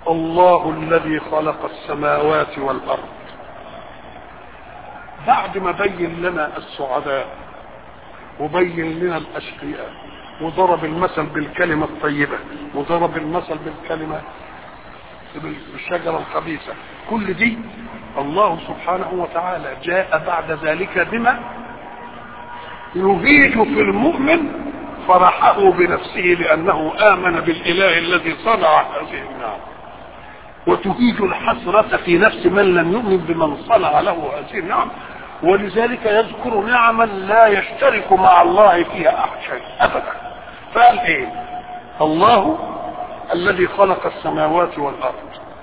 الله الذي خلق السماوات والارض بعد ما بين لنا السعداء وبين لنا الاشقياء وضرب المثل بالكلمه الطيبه وضرب المثل بالكلمه بالشجره الخبيثه كل دي الله سبحانه وتعالى جاء بعد ذلك بما يهيج في المؤمن فرحه بنفسه لانه امن بالاله الذي صنع هذه النعم وتهيج الحسرة في نفس من لم يؤمن بمن صنع له هذه النعم ولذلك يذكر نعما لا يشترك مع الله فيها احد شيء ابدا فقال ايه الله الذي خلق السماوات والارض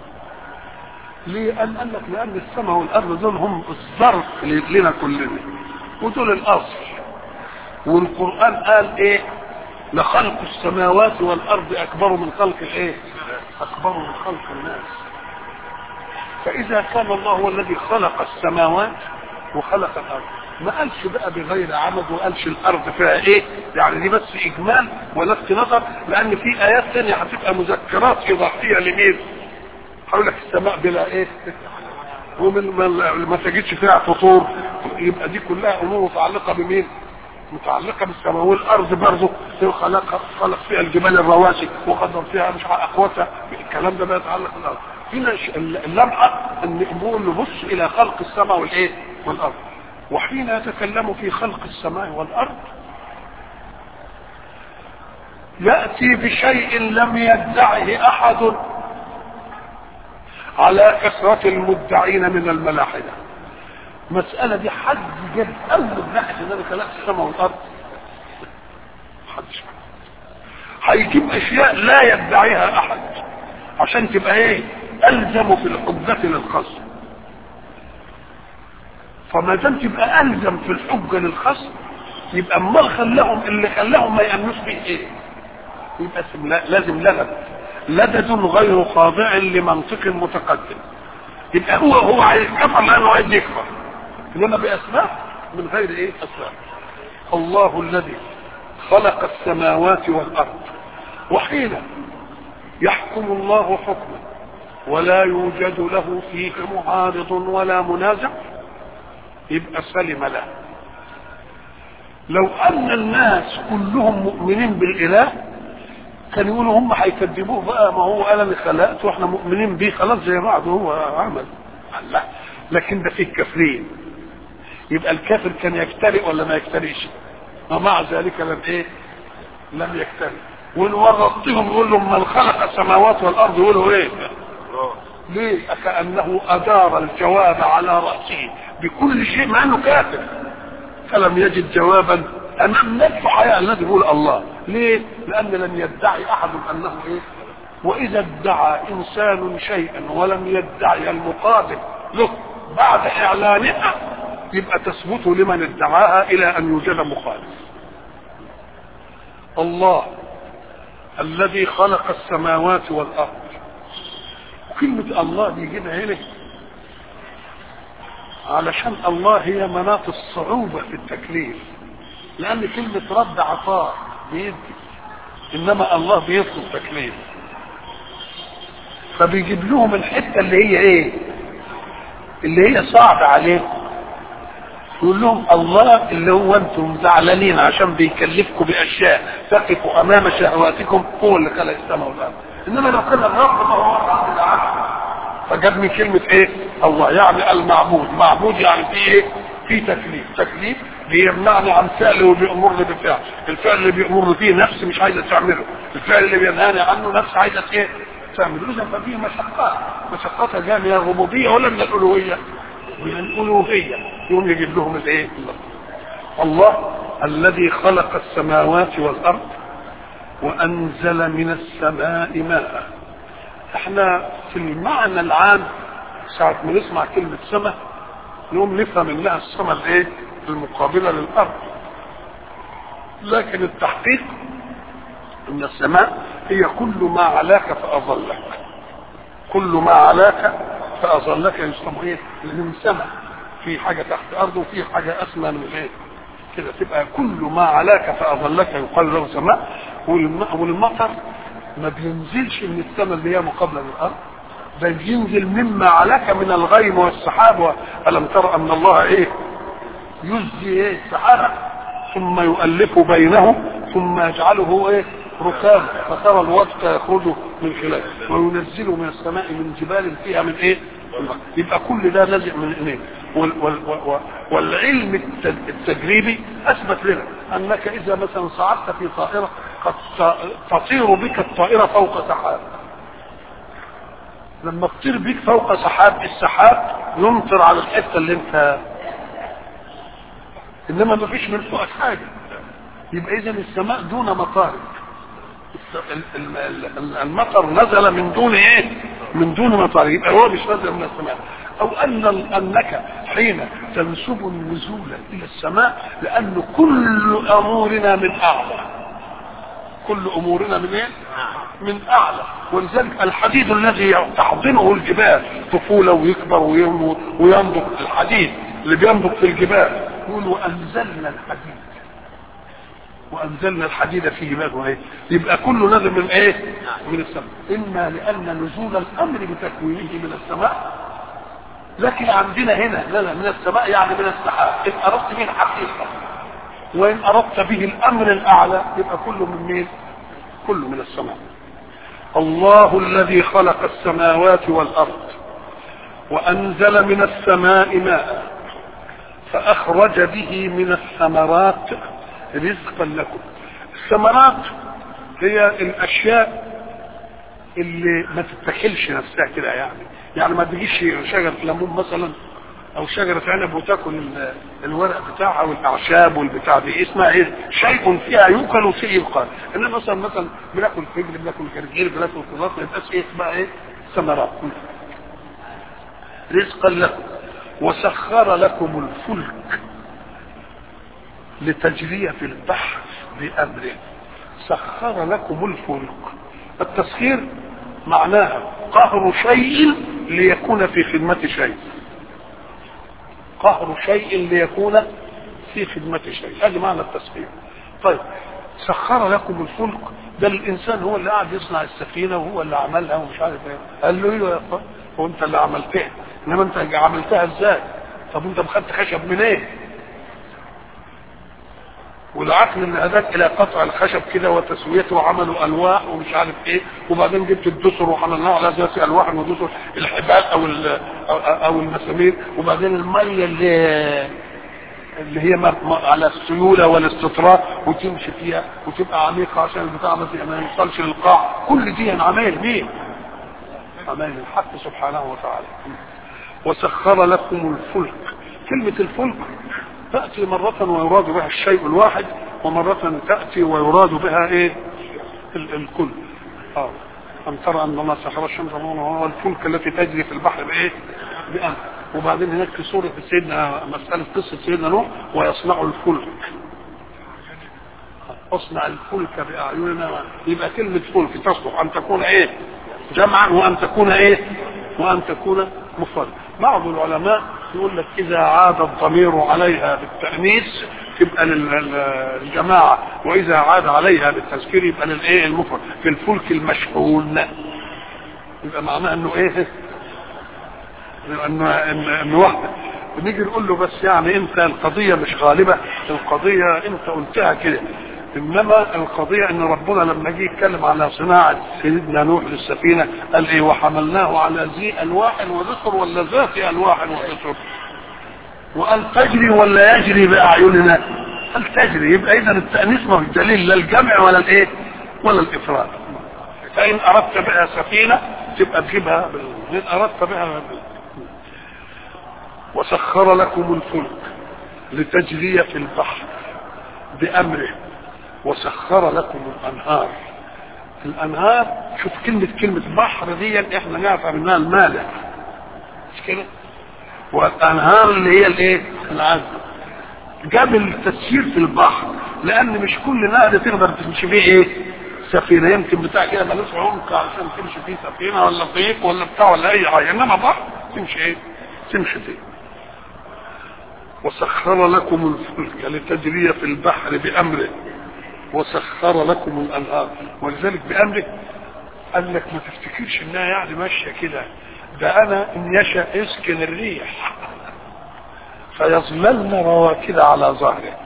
ليه قال قال لك لان السماء والارض دول هم الظرف لنا كلنا ودول الاصل والقران قال ايه لخلق السماوات والارض اكبر من خلق الايه اكبر من خلق الناس فاذا كان الله هو الذي خلق السماوات وخلق الارض ما قالش بقى بغير عمد وقالش الارض فيها ايه يعني دي بس اجمال ولفت نظر لان في ايات ثانيه هتبقى مذكرات اضافيه لمين هقول لك السماء بلا ايه ومن ما تجدش فيها فطور يبقى دي كلها امور متعلقه بمين متعلقه بالسماء والارض برضه خلق خلق فيها الجبال الرواسي وقدر فيها مش اقواتها الكلام ده بقى يتعلق بالارض هنا اللمحه ان نقول نبص الى خلق السماء والايه والارض وحين يتكلم في خلق السماء والارض ياتي بشيء لم يدعه احد على كثره المدعين من الملاحده المسألة دي حد جاب أول ناحية إن أنا خلقت السماء والأرض محدش هيجيب أشياء لا يدعيها أحد عشان تبقى إيه ألزم في الحجة للخصم فما دام تبقى ألزم في الحجة للخصم يبقى أمال خلاهم اللي خلاهم ما يأمنوش به إيه يبقى لازم لدد لدد غير خاضع لمنطق متقدم يبقى هو هو عايز كفر لأنه عايز يكفر انما باسماء من غير ايه اسماء الله الذي خلق السماوات والارض وحين يحكم الله حكما ولا يوجد له فيه معارض ولا منازع يبقى سلم له لو ان الناس كلهم مؤمنين بالاله كانوا يقولوا هم هيكذبوه بقى ما هو انا اللي خلقت واحنا مؤمنين بيه خلاص زي بعض هو عمل الله لكن ده فيه كافرين يبقى الكافر كان يجترئ ولا ما يجترئش ومع ذلك لم ايه لم يجترئ ونورطهم يقول لهم من خلق السماوات والارض يقولوا ايه ليه كانه ادار الجواب على راسه بكل شيء مع انه كافر فلم يجد جوابا امام نفسه حياة الذي يقول الله ليه لان لم يدعي احد انه ايه واذا ادعى انسان شيئا ولم يدعي المقابل له بعد اعلانها يبقى تثبت لمن ادعاها الى ان يوجد مخالف الله الذي خلق السماوات والارض كلمة الله بيجيبها هنا علشان الله هي مناط الصعوبة في التكليف لأن كلمة رد عطاء بيدي إنما الله بيطلب تكليف فبيجيب لهم الحتة اللي هي إيه؟ اللي هي صعبة عليكم يقول لهم الله اللي هو انتم زعلانين عشان بيكلفكم باشياء تقفوا امام شهواتكم هو اللي خلق السماء والارض انما لو كان الرب ما هو الرب العالم فجاب من كلمه ايه الله يعني المعبود معبود يعني في ايه في تكليف تكليف بيمنعني عن فعل وبيامرني بفعل الفعل اللي بيامرني فيه نفسي مش عايزه تعمله الفعل اللي بينهاني عنه نفسي عايزه ايه تعمله اذا ففيه مشقات مشقات جايه من الربوبيه ولا من الالوهيه من الالوهيه يقوم يجيب لهم الايه الله الذي خلق السماوات والارض وانزل من السماء ماء احنا في المعنى العام ساعة ما نسمع كلمة سماء نقوم نفهم انها السماء الايه المقابلة للارض لكن التحقيق ان السماء هي كل ما علاك فاظلك كل ما علاك فاظلك يسمى ايه من سماء في حاجه تحت ارض وفي حاجه اسمى من ايه كده تبقى كل ما علاك فاظلك يقال له سماء والمطر ما بينزلش من السماء اللي هي مقابله للارض ده ينزل مما عليك من الغيم والسحاب ألم تر أن الله إيه يزجي إيه السحابة ثم يؤلف بينه ثم يجعله إيه ركام فترى الودق يخرج من خلاله وينزل من السماء من جبال فيها من ايه يبقى كل ده نازع من ايه وال وال وال والعلم التجريبي اثبت لنا انك اذا مثلا صعدت في طائره قد تطير بك الطائره فوق سحاب لما تطير بك فوق سحاب السحاب يمطر على الحته اللي انت انما ما فيش من فوقك حاجه يبقى اذا السماء دون مطارق المطر نزل من دون ايه من دون مطر يبقى هو مش نزل من السماء او ان انك حين تنسب النزول الى السماء لان كل امورنا من اعلى كل امورنا من ايه من اعلى ولذلك الحديد الذي تحضنه الجبال طفوله ويكبر وينضج الحديد اللي بينضج في الجبال يقول وانزلنا الحديد وانزلنا الحديد فيه بقى ايه يبقى كله نازل من ايه من السماء اما لان نزول الامر بتكوينه من السماء لكن عندنا هنا نزل من السماء يعني من السحاب ان اردت به الحقيقه وان اردت به الامر الاعلى يبقى كله من مين كله من السماء الله الذي خلق السماوات والارض وانزل من السماء ماء فاخرج به من الثمرات رزقا لكم الثمرات هي الاشياء اللي ما تتاكلش نفسها كده يعني يعني ما تجيش شجره ليمون مثلا او شجره عنب وتاكل الورق بتاعها والاعشاب والبتاع دي اسمها ايه شيء فيها يؤكل وشيء يقال انما مثلا مثلا بناكل فجل بناكل جرجير بناكل خضار ما يبقاش ايه اسمها ايه ثمرات رزقا لكم وسخر لكم الفلك لتجري في البحر بأمره سخر لكم الفلك التسخير معناها قهر شيء ليكون في خدمة شيء قهر شيء ليكون في خدمة شيء هذا معنى التسخير طيب سخر لكم الفلك ده الانسان هو اللي قاعد يصنع السفينه وهو اللي عملها ومش عارف ايه قال له ايوه يا اخوان هو انت اللي عملتها انما انت عملتها ازاي طب انت خدت خشب منين إيه؟ والعقل اللي هداك الى قطع الخشب كده وتسويته وعملوا الواح ومش عارف ايه وبعدين جبت الدسر وعملناها على ذات الواح ودسر الحبال او او المسامير وبعدين الميه اللي اللي هي على السيوله والاستطراء وتمشي فيها وتبقى عميقه عشان البتاع ما يوصلش للقاع كل دي عمايل مين؟ عمايل الحق سبحانه وتعالى وسخر لكم الفلك كلمه الفلك تأتي مرة ويراد بها الشيء الواحد ومرة تأتي ويراد بها ايه الكل اه أم ترى أن الله سخر الشمس والفلك التي تجري في البحر بإيه؟ بأمر وبعدين هناك في سورة سيدنا مسألة قصة سيدنا نوح ويصنع الفلك اصنع الفلك بأعيننا يبقى كلمة فلك تصلح أن تكون إيه؟ جمعا وأن تكون إيه؟ وأن تكون مفردا بعض العلماء يقول لك اذا عاد الضمير عليها بالتانيث تبقى للجماعه واذا عاد عليها بالتذكير يبقى للايه المفرد في الفلك المشحون يبقى معناه انه ايه انه انه واحده بنيجي نقول له بس يعني انت القضيه مش غالبه القضيه انت قلتها كده انما القضيه ان ربنا لما جه يتكلم على صناعه سيدنا نوح للسفينه قال ايه وحملناه على ذي الواح ودسر ولا ذات الواح ودسر وقال تجري ولا يجري باعيننا قال تجري يبقى اذا التانيث ما هو دليل لا الجمع ولا الايه ولا الافراد فان اردت بها سفينه تبقى تجيبها ان اردت بها بال... وسخر لكم الفلك لتجري في البحر بامره وسخر لكم الانهار الانهار شوف كلمة كلمة بحر دي احنا نعرف انها المالح مش كده والانهار اللي هي الايه العذب جاب التسيير في البحر لان مش كل نهر تقدر تمشي فيه ايه سفينة يمكن بتاع كده ملوش عمق عشان تمشي فيه سفينة ولا طريق ولا بتاع ولا اي حاجة انما بحر تمشي ايه تمشي فيه وسخر لكم الفلك لتجري في البحر بأمره وسخر لكم الأنهار ولذلك بأمره قال لك ما تفتكرش انها يعني ماشيه كده ده انا ان يشاء يسكن الريح فيظللن رواكد على ظهره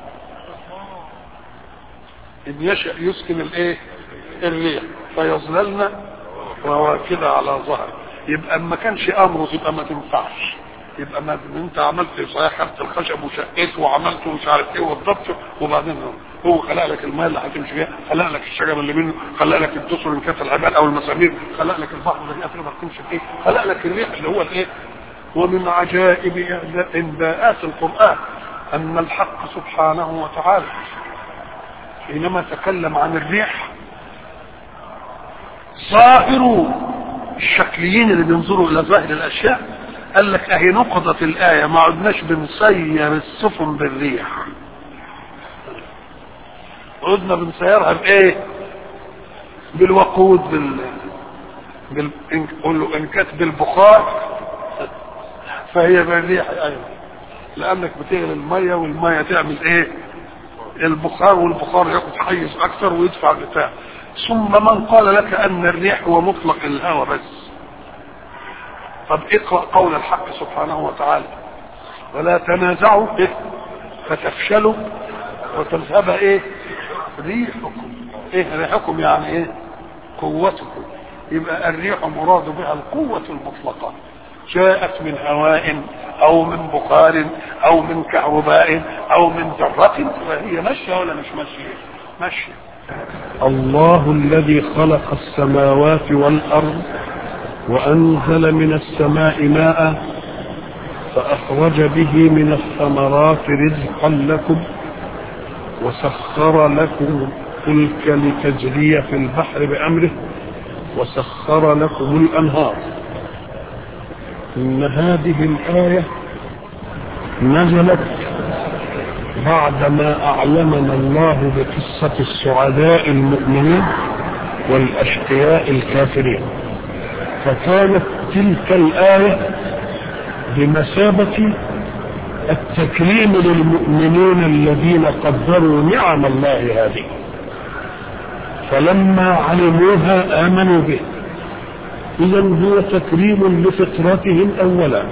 ان يشاء يسكن الايه الريح فيظللن رواكد على ظهره يبقى ما كانش امره يبقى ما تنفعش يبقى ما انت عملت صحيح خدت الخشب وشقيته وعملت مش عارف ايه وضبطه وبعدين هو خلق لك الماء اللي هتمشي فيها خلق لك الشجر اللي منه خلق لك الدسر ان كانت العباد او المسامير خلق لك البحر اللي تقدر تمشي فيه خلق لك الريح اللي هو الايه ومن عجائب انباءات القران ان الحق سبحانه وتعالى حينما تكلم عن الريح ظاهر الشكليين اللي بينظروا الى ظاهر الاشياء قال لك اهي نقضت الايه ما عدناش بنسير السفن بالريح عدنا بنسيرها بايه بالوقود بال بال إن... قول له ان كانت بالبخار فهي بالريح ايضا لانك بتغلي الميه والميه تعمل ايه البخار والبخار ياخد حيز اكثر ويدفع بتاع ثم من قال لك ان الريح هو مطلق الهواء بس طب اقرا قول الحق سبحانه وتعالى ولا تنازعوا إيه؟ فتفشلوا وتذهب ايه ريحكم ايه ريحكم يعني ايه قوتكم يبقى الريح مراد بها القوة المطلقة جاءت من هواء او من بخار او من كهرباء او من ذرة فهي ماشية ولا مش ماشية ماشية الله الذي خلق السماوات والأرض وأنزل من السماء ماء فأخرج به من الثمرات رزقا لكم وسخر لكم الفلك لتجري في البحر بأمره وسخر لكم الأنهار إن هذه الآية نزلت بعدما أعلمنا الله بقصة السعداء المؤمنين والأشقياء الكافرين فكانت تلك الآية بمثابة التكريم للمؤمنين الذين قدروا نعم الله هذه فلما علموها آمنوا به إذا هو تكريم لفطرتهم أولا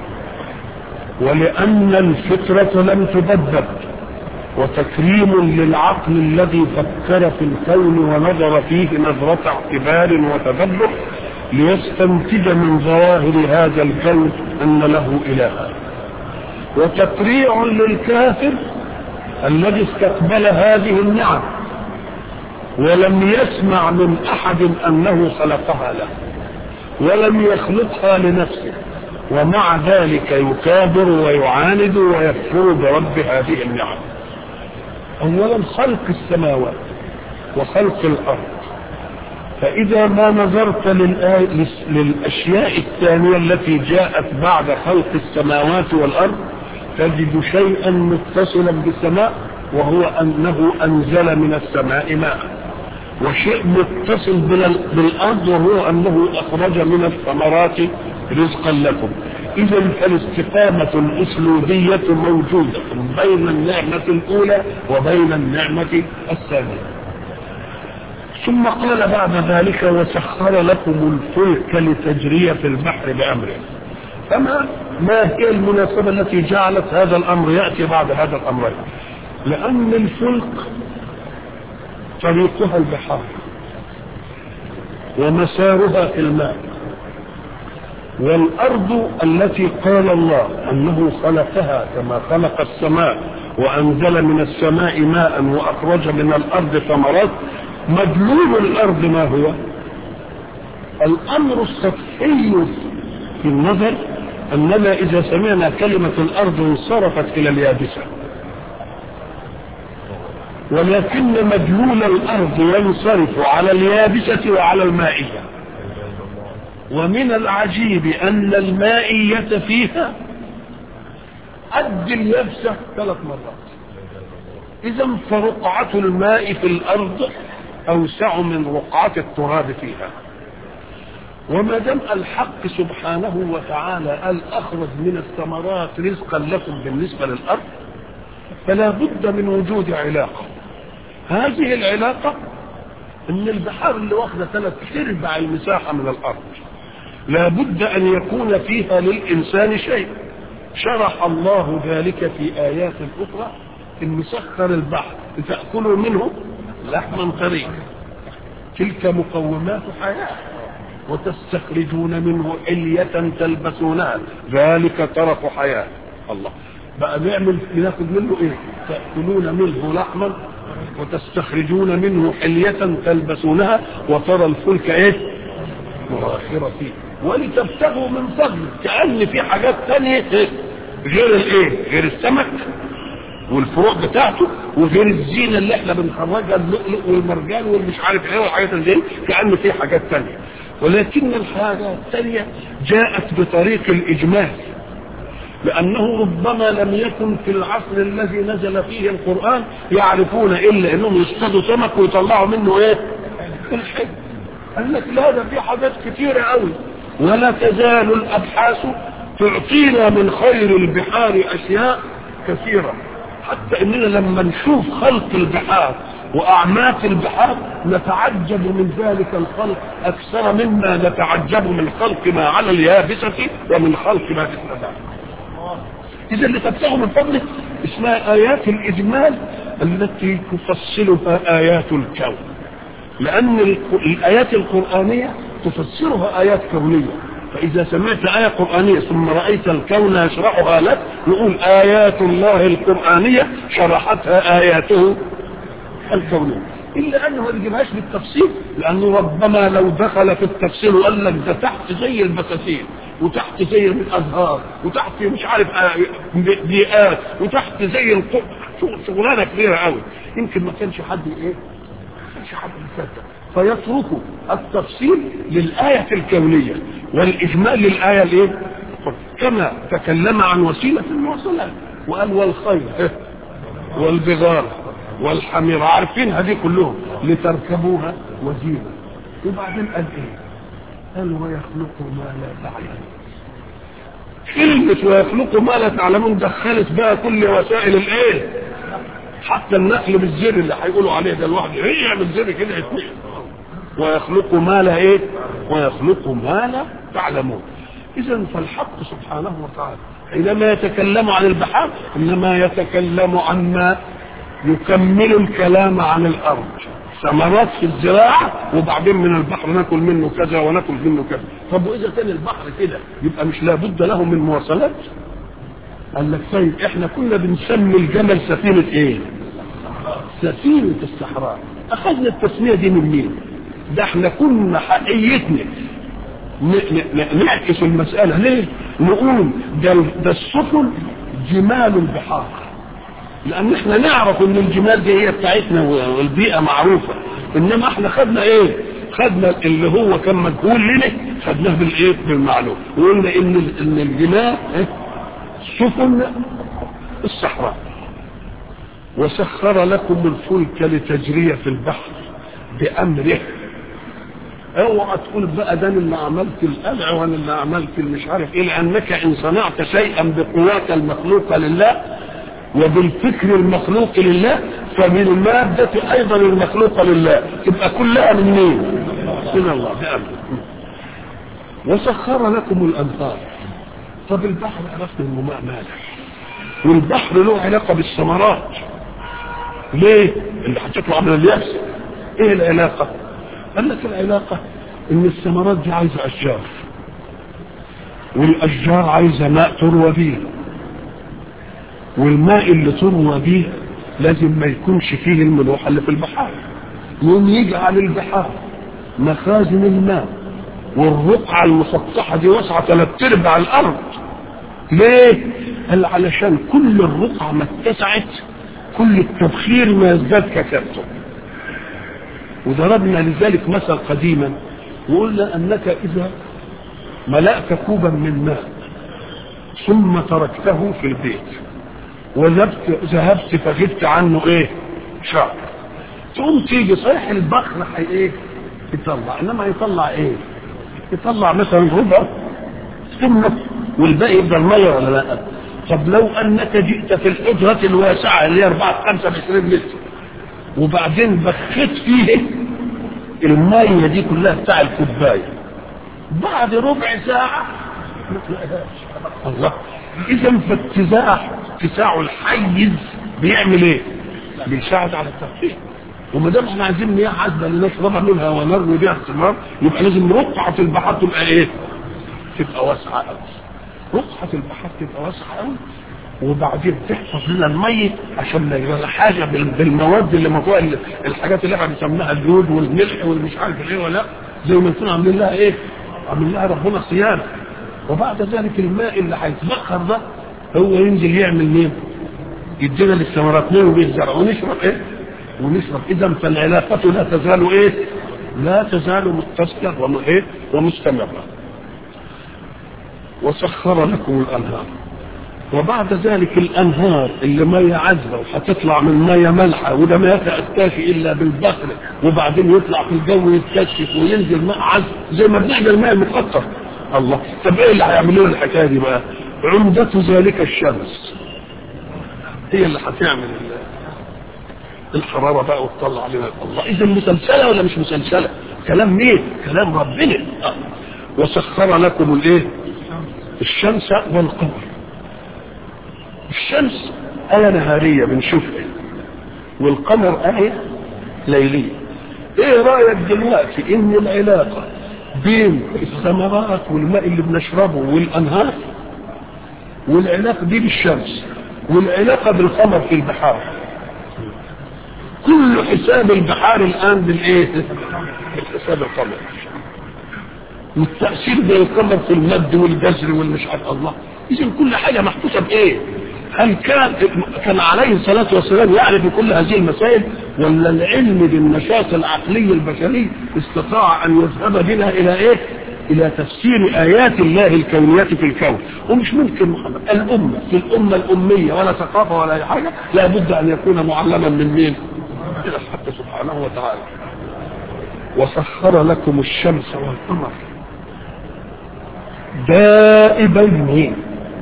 ولأن الفطرة لم تبدل وتكريم للعقل الذي فكر في الكون ونظر فيه نظرة اعتبار وتدبر ليستنتج من ظواهر هذا الكون أن له إلها وتقريع للكافر الذي استقبل هذه النعم ولم يسمع من أحد أنه خلقها له ولم يخلقها لنفسه ومع ذلك يكابر ويعاند ويكفر برب هذه النعم اولا خلق السماوات وخلق الارض فاذا ما نظرت للاشياء الثانيه التي جاءت بعد خلق السماوات والارض تجد شيئا متصلا بالسماء وهو انه انزل من السماء ماء وشيء متصل بالارض وهو انه اخرج من الثمرات رزقا لكم اذا فالاستقامة الاسلوبية موجودة بين النعمة الاولى وبين النعمة الثانية ثم قال بعد ذلك وسخر لكم الفلك لتجري في البحر بامره فما ما هي المناسبة التي جعلت هذا الامر يأتي بعد هذا الامر لان الفلك طريقها البحار ومسارها في الماء والأرض التي قال الله أنه خلقها كما خلق السماء وأنزل من السماء ماء وأخرج من الأرض ثمرات مدلول الأرض ما هو الأمر السطحي في النظر أننا إذا سمعنا كلمة الأرض انصرفت إلى اليابسة ولكن مدلول الأرض ينصرف على اليابسة وعلى المائية ومن العجيب أن المائية فيها قد اليابسة ثلاث مرات إذا فرقعة الماء في الأرض أوسع من رقعة التراب فيها وما دام الحق سبحانه وتعالى قال أخرج من الثمرات رزقا لكم بالنسبة للأرض فلا بد من وجود علاقة هذه العلاقة ان البحار اللي واخده ثلاث ارباع المساحه من الارض لابد ان يكون فيها للانسان شيء شرح الله ذلك في ايات اخرى ان سخر البحر لتاكلوا منه لحما طريا تلك مقومات حياه وتستخرجون منه حلية تلبسونها ذلك طرف حياة الله بقى نعمل ناخد منه ايه تأكلون منه لحما وتستخرجون منه حلية تلبسونها وترى الفلك ايه مراخرة فيه ولتبتغوا من فضله كأن في حاجات تانية غير الايه غير السمك والفروع بتاعته وغير الزينه اللي احنا بنخرجها اللؤلؤ والمرجان والمش عارف ايه والحاجات دي كأن في حاجات تانية ولكن الحاجة الثانية جاءت بطريق الإجمال لأنه ربما لم يكن في العصر الذي نزل فيه القرآن يعرفون إلا أنهم يصطادوا سمك ويطلعوا منه إيه؟ الحب قال لك لا ده في حاجات كتيرة قوي ولا تزال الأبحاث تعطينا من خير البحار أشياء كثيرة حتى إننا لما نشوف خلق البحار وأعماق البحار نتعجب من ذلك الخلق أكثر مما نتعجب من خلق ما على اليابسة ومن خلق ما في السماء إذا اللي تبتغوا من فضله اسمها آيات الإجمال التي تفصلها آيات الكون لأن الآيات القرآنية تفسرها آيات كونية فإذا سمعت آية قرآنية ثم رأيت الكون يشرحها لك نقول آيات الله القرآنية شرحتها آياته الكونية إلا أنه ما بيجيبهاش بالتفصيل لأنه ربما لو دخل في التفصيل وقال لك ده تحت زي البساتين وتحت زي الأزهار وتحت مش عارف بيئات وتحت زي القطب شغلانة كبيرة قوي يمكن ما كانش حد إيه ما كانش حد يصدق فيتركوا التفصيل للآية الكونية والإجمال للآية الإيه؟ كما تكلم عن وسيلة المواصلات وقال والخير والبغار والحمير عارفين هذه كلهم لتركبوها وزينة وبعدين قال ايه قال ويخلق ما لا تعلمون كلمة ويخلق ما لا تعلمون دخلت بقى كل وسائل الايه حتى النقل بالزر اللي هيقولوا عليه ده الواحد ايه يعمل زر كده يتنقل ويخلق ما لا ايه ويخلق ما لا تعلمون اذا فالحق سبحانه وتعالى حينما يتكلم عن البحار انما يتكلم عن ما يكمل الكلام عن الارض ثمرات في الزراعة وبعدين من البحر ناكل منه كذا وناكل منه كذا طب واذا كان البحر كده يبقى مش لابد له من مواصلات قال لك طيب احنا كنا بنسمي الجمل سفينة ايه سفينة الصحراء اخذنا التسمية دي من مين ده احنا كنا حقيتنا نعكس المسألة ليه نقول ده, ده السفن جمال البحار لان احنا نعرف ان الجمال دي هي بتاعتنا والبيئة معروفة انما احنا خدنا ايه خدنا اللي هو كان مجهول لنا خدناه بالايه بالمعلوم وقلنا ان ان الجمال إيه؟ سفن الصحراء وسخر لكم الفلك لتجري في البحر بامره اوعى تقول بقى ده اللي عملت القلع وانا اللي عملت مش عارف ايه لانك ان صنعت شيئا بقواك المخلوقه لله وبالفكر المخلوق لله فبالمادة أيضا المخلوقة لله تبقى كلها من مين؟ من الله بأمره وسخر لكم الأنهار طب البحر عرفنا انه ماء مالح والبحر له علاقة بالثمرات ليه؟ اللي هتطلع من اليأس ايه العلاقة؟ قال لك العلاقة ان الثمرات دي عايزة اشجار والاشجار عايزة ماء تروى بيه والماء اللي تروى بيه لازم ما يكونش فيه الملوحة اللي في البحار يوم يجعل البحار مخازن الماء والرقعة المسطحة دي واسعة ثلاث ارباع الارض ليه؟ قال علشان كل الرقعة ما اتسعت كل التبخير ما يزداد كثرته وضربنا لذلك مثل قديما وقلنا انك اذا ملأت كوبا من ماء ثم تركته في البيت وذهبت ذهبت فغبت عنه ايه شهر تقوم تيجي صحيح البخر حي ايه يطلع انما يطلع ايه يطلع مثلا ربع ثم والباقي يفضل ميه ولا لا طب لو انك جئت في الحجرة الواسعة اللي هي 4 25 متر وبعدين بخيت فيه المية دي كلها بتاع الكوباية بعد ربع ساعة ما تلاقيهاش الله إذا فاتزاع اتساع الحيز بيعمل إيه؟ بيساعد على التخفيف وما دام احنا عايزين مياه عذبه لنشربها منها ونروي بها الثمار يبقى لازم رقعه البحر تبقى ايه؟ تبقى واسعه قوي. رقعه البحر تبقى واسعه قوي وبعدين تحفظ لنا الميه عشان ما يبقى حاجه بال- بالمواد اللي موضوع ال- الحاجات اللي احنا بنسميها الجود والملح والمش عارف ايه ولا زي ما نكون عاملين لها ايه؟ عاملين لها ربنا صيانه وبعد ذلك الماء اللي هيتبخر ده هو ينزل يعمل مين؟ يدينا للثمرات ليه وبيزرع ونشرب ايه؟ ونشرب اذا فالعلاقه لا تزال ايه؟ لا تزال متصله وم- ايه؟ ومستمره. وسخر لكم الانهار. وبعد ذلك الانهار اللي ميه عذبه وهتطلع من ميه مالحه وده ما يتاتاش الا بالبخر وبعدين يطلع في الجو يتكشف وينزل ماء عذب زي ما بنعمل الماء المقطر الله طب ايه اللي هيعملوا لنا الحكايه دي بقى؟ عمدة ذلك الشمس هي اللي هتعمل ال- الحراره بقى وتطلع علينا الله اذا مسلسله ولا مش مسلسله؟ كلام مين؟ كلام ربنا آه. وسخر لكم الايه؟ الشمس والقمر الشمس آية نهارية بنشوفها والقمر آية ليلية ايه رأيك دلوقتي ان العلاقة بين الثمرات والماء اللي بنشربه والانهار والعلاقة دي بالشمس والعلاقة بالقمر في البحار كل حساب البحار الان بالايه بالحساب القمر والتأثير زي القمر في المد والجزر والمش عارف الله إذا كل حاجة محطوطة بإيه؟ هل كان كان عليه الصلاة والسلام يعرف كل هذه المسائل ولا العلم بالنشاط العقلي البشري استطاع أن يذهب بنا إلى إيه؟ إلى تفسير آيات الله الكونية في الكون ومش ممكن محمد الأمة في الأمة الأمية ولا ثقافة ولا أي حاجة لابد أن يكون معلما من مين؟ إلى الحق سبحانه وتعالى وسخر لكم الشمس والقمر دائبين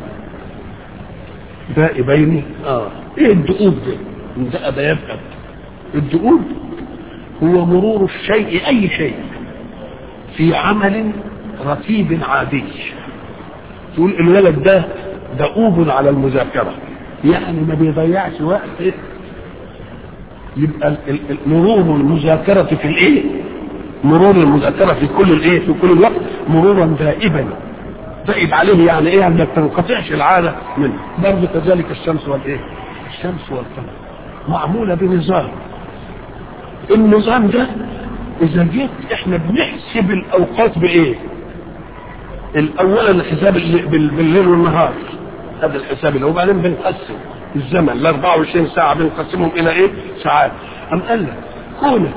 دائبين اه ايه الدؤوب ده دأب يبقى الدؤوب هو مرور الشيء اي شيء في عمل رتيب عادي تقول الولد ده دؤوب على المذاكرة يعني ما بيضيعش وقت إيه؟ يبقى ال- ال- ال- مرور المذاكرة في الايه مرور المذاكرة في كل الايه في كل الوقت مرورا دائبا دائب عليه يعني ايه ما تنقطعش العادة منه برضه كذلك الشمس والايه الشمس والقمر معمولة بنظام النظام ده اذا جيت احنا بنحسب الاوقات بايه الاولا الحساب اللي- بال- بالليل والنهار هذا الحساب اللي وبعدين بنقسم الزمن ال 24 ساعه بنقسمهم الى ايه ساعات ام قال لك كونك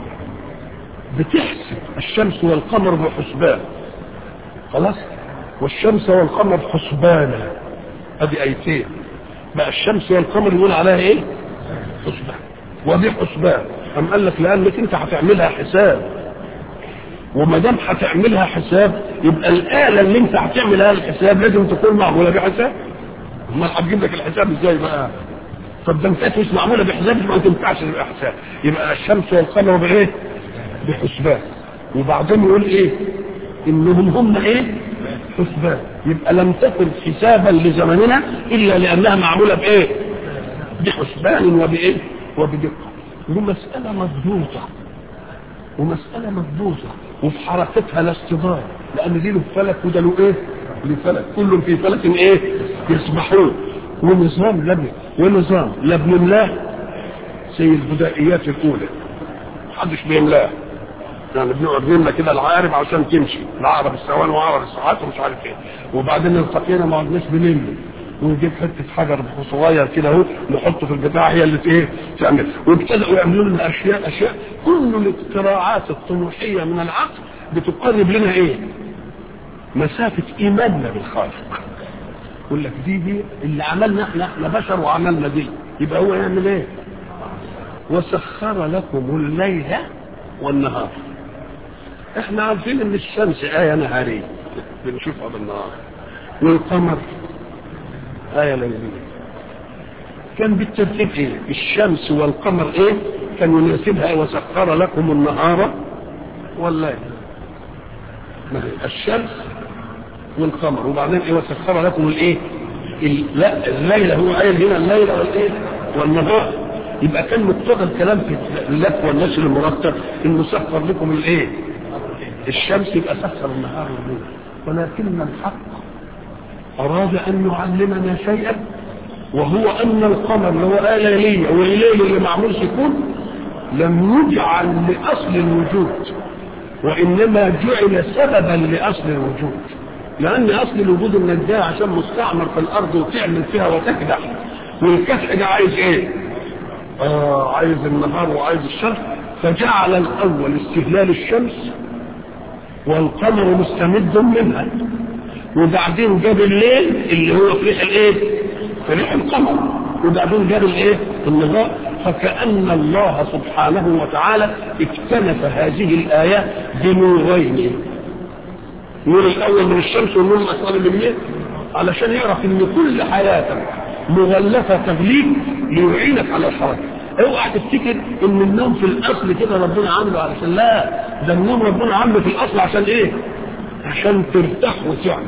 بتحسب الشمس والقمر بحسبان خلاص والشمس والقمر حسبانا ادي ايتين بقى الشمس والقمر يقول عليها ايه حسبان ودي حسبان ام قال لك لانك انت هتعملها حساب وما دام هتعملها حساب يبقى الاله اللي انت هتعملها الحساب لازم تكون معموله بحساب امال هتجيب لك الحساب ازاي بقى طب ده انت مش معموله بحساب ما تنفعش تبقى حساب يبقى الشمس والقمر بايه بحسبان وبعدين يقول ايه انهم هم ايه حسبان يبقى لم تكن حسابا لزمننا الا لانها معموله بايه بحسبان وبايه وبدقه دي مساله مضبوطه ومسألة مضبوطة وفي حركتها لا اصطدام لأن دي له فلك وده له إيه؟ له فلك كل في فلك إيه؟ يسبحون ونظام لم ونظام لا بنملاه زي البدائيات الأولى محدش بيملاه يعني بنقعد نملى كده العقارب عشان تمشي العقرب الثواني وعقرب الساعات ومش عارف ايه وبعدين التقينا ما عدناش بنملي ونجيب حته حجر صغير كده اهو نحطه في البتاع هي اللي ايه تعمل وابتدأوا يعملوا لنا اشياء اشياء كل الاختراعات الطموحيه من العقل بتقرب لنا ايه؟ مسافه ايماننا بالخالق يقول لك دي دي اللي عملنا احنا احنا بشر وعملنا دي يبقى هو يعمل ايه؟ وسخر لكم الليل والنهار احنا عارفين ان الشمس آية نهارية بنشوفها بالنهار والقمر آية ليلية كان بالترتيب ايه الشمس والقمر ايه كان يناسبها وسخر لكم النهار والليل ما هي الشمس والقمر وبعدين ايه وسخر لكم الايه ال- لا الليل هو قايل هنا الليل والايه والنهار يبقى كان مقتضى الكلام في اللف والنشر المرتب انه سخر لكم الايه الشمس يبقى سخر النهار والليل ولكن الحق اراد ان يعلمنا شيئا وهو ان القمر اللي هو آل ليلية والليل اللي معمول سكون لم يجعل لاصل الوجود وانما جعل سببا لاصل الوجود لان اصل الوجود انك جاي عشان مستعمر في الارض وتعمل فيها وتكدح والكدح ده عايز ايه؟ آه عايز النهار وعايز الشمس فجعل الاول استهلال الشمس والقمر مستمد منها وبعدين جاب الليل اللي هو في ريح الايه؟ في ريح القمر وبعدين جاب الايه؟ النهار فكأن الله سبحانه وتعالى اكتنف هذه الآيات بنورين النور الأول من الشمس والنور الأخر من الليل علشان يعرف ان كل حياتك مغلفة تغليب ليعينك على الحركة اوعى تفتكر ان النوم في الاصل كده ربنا عامله علشان لا ده النوم ربنا عامله في الاصل عشان ايه عشان ترتاح وتعمل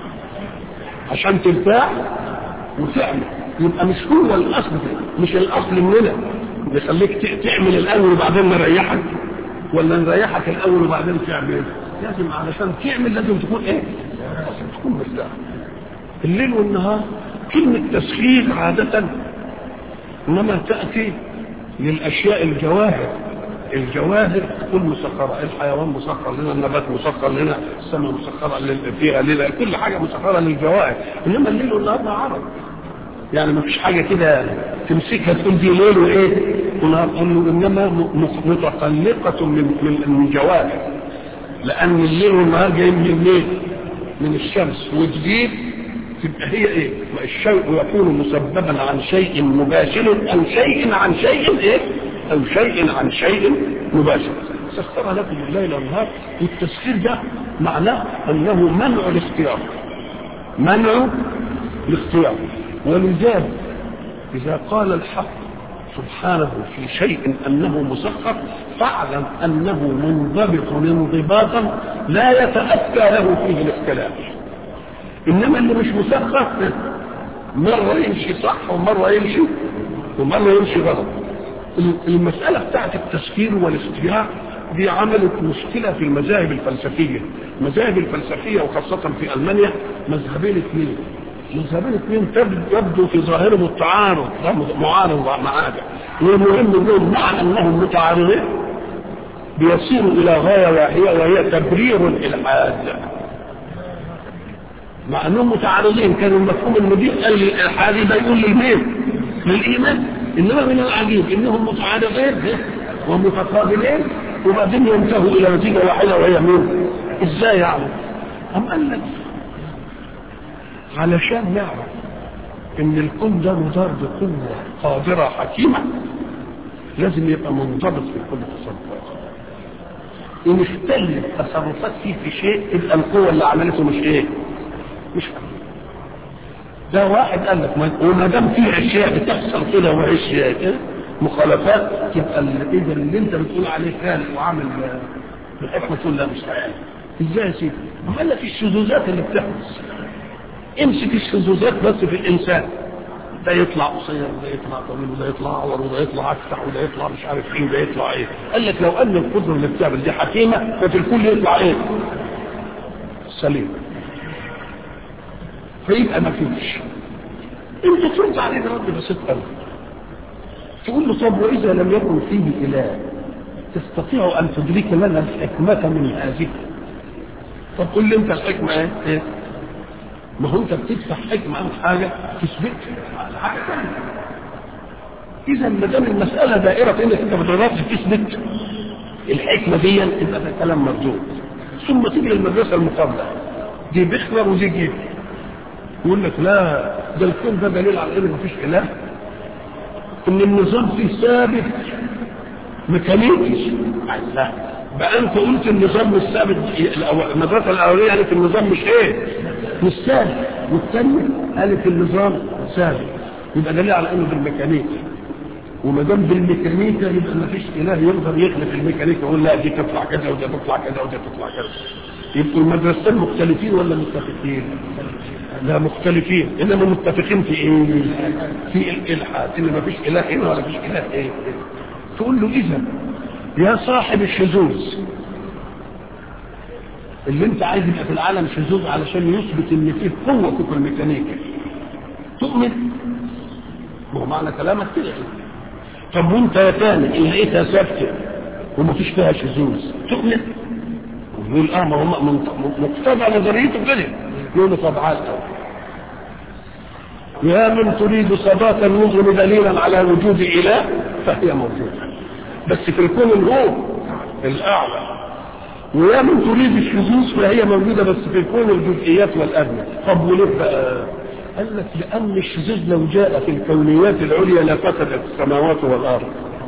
عشان ترتاح وتعمل يبقى مش هو الاصل كده مش الاصل مننا بيخليك ت- تعمل الاول وبعدين نريحك ولا نريحك الاول وبعدين تعمل لازم علشان تعمل لازم تكون ايه لازم تكون مرتاح الليل والنهار كلمة تسخير عادة انما تأتي للاشياء الجواهر الجواهر تكون مسخرة الحيوان مسخر لنا النبات مسخر لنا السماء مسخرة لل- فيها لنا كل حاجة مسخرة للجواهر انما الليل والنهار ده عرض يعني ما فيش حاجة كده تمسكها تقول دي ليل وايه ونهار انه انما م- م- متقلقة من من من جواهر لان الليل والنهار جايين من الليل من الشمس وتجيب تبقى هي ايه الشيء يكون مسببا عن شيء مباشر او شيء عن شيء ايه او شيء عن شيء مباشر سخر لكم الليل والنهار والتسخير ده معناه انه منع الاختيار منع الاختيار ولذلك اذا قال الحق سبحانه في شيء انه مسخر فاعلم انه منضبط انضباطا لا يتاتى له فيه الاختلاف انما اللي مش مسخر مره يمشي صح ومره يمشي ومره يمشي غلط المساله بتاعت التسخير والاختيار دي عملت مشكله في المذاهب الفلسفيه المذاهب الفلسفيه وخاصه في المانيا مذهبين اثنين مذهبين اثنين تب- يبدو في ظاهرهم التعارض ده معارض مع هذا والمهم انهم مع انهم متعارضين بيصيروا الى غايه واحده وهي تبرير الالحاد مع انهم متعارضين كانوا المفهوم ان دي قال الالحاد ده يقول للمين؟ للايمان انما من العجيب انهم متعارضين ومتقابلين وبعدين ينتهوا الى نتيجه واحده وهي مين؟ ازاي يعني؟ أم قال لك علشان نعرف ان الكون ده مدار بقوه قادره حكيمه لازم يبقى منضبط في كل تصرفاته ان اختلت تصرفات فيه في شيء تبقى القوه اللي عملته مش ايه؟ مش حكيمة. ده واحد قال لك ما- وما دام في اشياء بتحصل كده واشياء كده مخالفات تبقى ال- اذا اللي انت بتقول عليه خالق وعامل آه، بالحكمه تقول لا مش خالق ازاي يا سيدي؟ ما قال لك الشذوذات اللي بتحدث امسك الشذوذات بس في الانسان ده يطلع قصير وده يطلع طويل وده يطلع اعور وده يطلع افتح وده يطلع مش عارف ايه وده يطلع ايه قال لك لو ان القدره اللي بتعمل دي حكيمه ففي الكل يطلع ايه؟ سليم فيبقى ما فيش انت ترد عليه رد بسيط قوي تقول له طب واذا لم يكن فيه اله تستطيع ان تدرك لنا الحكمه من هذه طب قول لي انت الحكمه ايه؟ ايه؟ ما هو انت بتدفع حكمه او حاجه تثبتها على حاجه ثانيه اذا ما دام المساله دائره انك انت ما تقدرش تثبت الحكمه دي يبقى ده كلام مردود ثم تيجي للمدرسه المقابله دي بخبر ودي جيب يقول لك لا ده الكون ده دليل على ان مفيش اله ان النظام فيه ثابت ميكانيكي لا بقى انت قلت النظام مش ثابت الأول- المدرسه الاوليه قالت النظام مش ايه مش ثابت والثانيه قالت النظام ثابت يبقى دليل على انه بالميكانيكي وما دام بالميكانيكا يبقى ما فيش اله يقدر يخلف الميكانيكا يقول لا دي تطلع كذا ودي تطلع كذا ودي تطلع كذا يبقوا المدرستين مختلفين ولا متفقين؟ لا مختلفين انما متفقين في ايه؟ في الالحاد ان ما فيش اله هنا ولا فيش اله ايه؟ تقول له اذا يا صاحب الشذوذ اللي انت عايز يبقى في العالم شذوذ علشان يثبت ان فيه قوه في الميكانيكا تؤمن؟ ما هو معنى كلامك كده طب وانت يا تاني ان لقيتها ثابته ومفيش فيها شذوذ تؤمن؟ يقول اه ما هو مقتضى نظريته كده يقول له طب عال يا من تريد ثبات النظم دليلا على وجود اله فهي موجوده بس في الكون الهو الاعلى ويا من تريد الشذوذ فهي موجوده بس في الكون الجزئيات والادنى طب وليه بقى؟ قال لك لان الشذوذ لو جاء في الكونيات العليا لفسدت السماوات والارض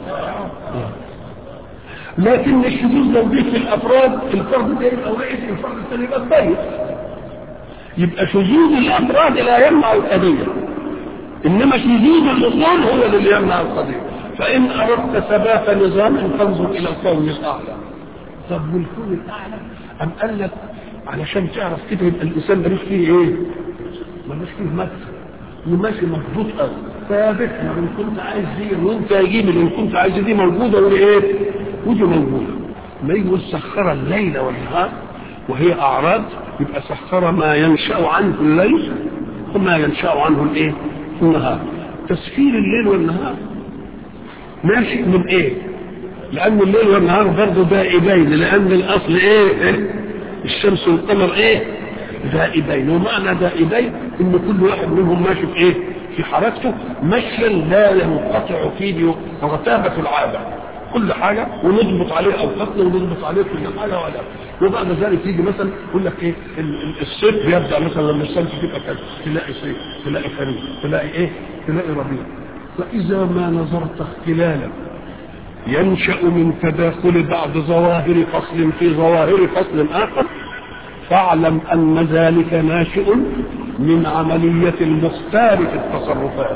لكن الشذوذ لو جه في الافراد الفرد ده يبقى رئيس الفرد الثاني يبقى كويس يبقى شذوذ الافراد لا يمنع القضيه انما شذوذ الاصول هو اللي يمنع القضيه فان اردت ثبات نظام فانظر الى الكون الاعلى طب والكون الاعلى ام قال لك علشان تعرف كده يبقى الانسان ملوش فيه ايه؟ ملوش فيه مكسب وماشي مظبوط قوي ثابت ان كنت عايز دي وانت يجيب ان كنت عايز دي موجوده وايه؟ ودي موجوده ما يجي سخر الليل والنهار وهي اعراض يبقى سخر ما ينشا عنه الليل وما ينشا عنه الايه؟ النهار تسخير الليل والنهار ناشئ من ايه؟ لان الليل والنهار برضه دائبين لان الاصل ايه؟ إيه؟ الشمس والقمر ايه؟ دائبين ومعنى دائبين ان كل واحد منهم ماشي في ايه؟ في حركته مشيا لا ينقطع فيه رتابه العاده كل حاجة ونضبط عليه أوقاتنا ونضبط عليه كل حاجة ولا وبعد ذلك يجي مثلا يقول لك إيه الصيف بيبدأ مثلا لما الشمس تبقى كذا تلاقي صيف تلاقي خريف تلاقي إيه تلاقي ربيع فإذا ما نظرت اختلالا ينشأ من تداخل بعض ظواهر فصل في ظواهر فصل آخر فاعلم أن ذلك ناشئ من عملية المختار في التصرفات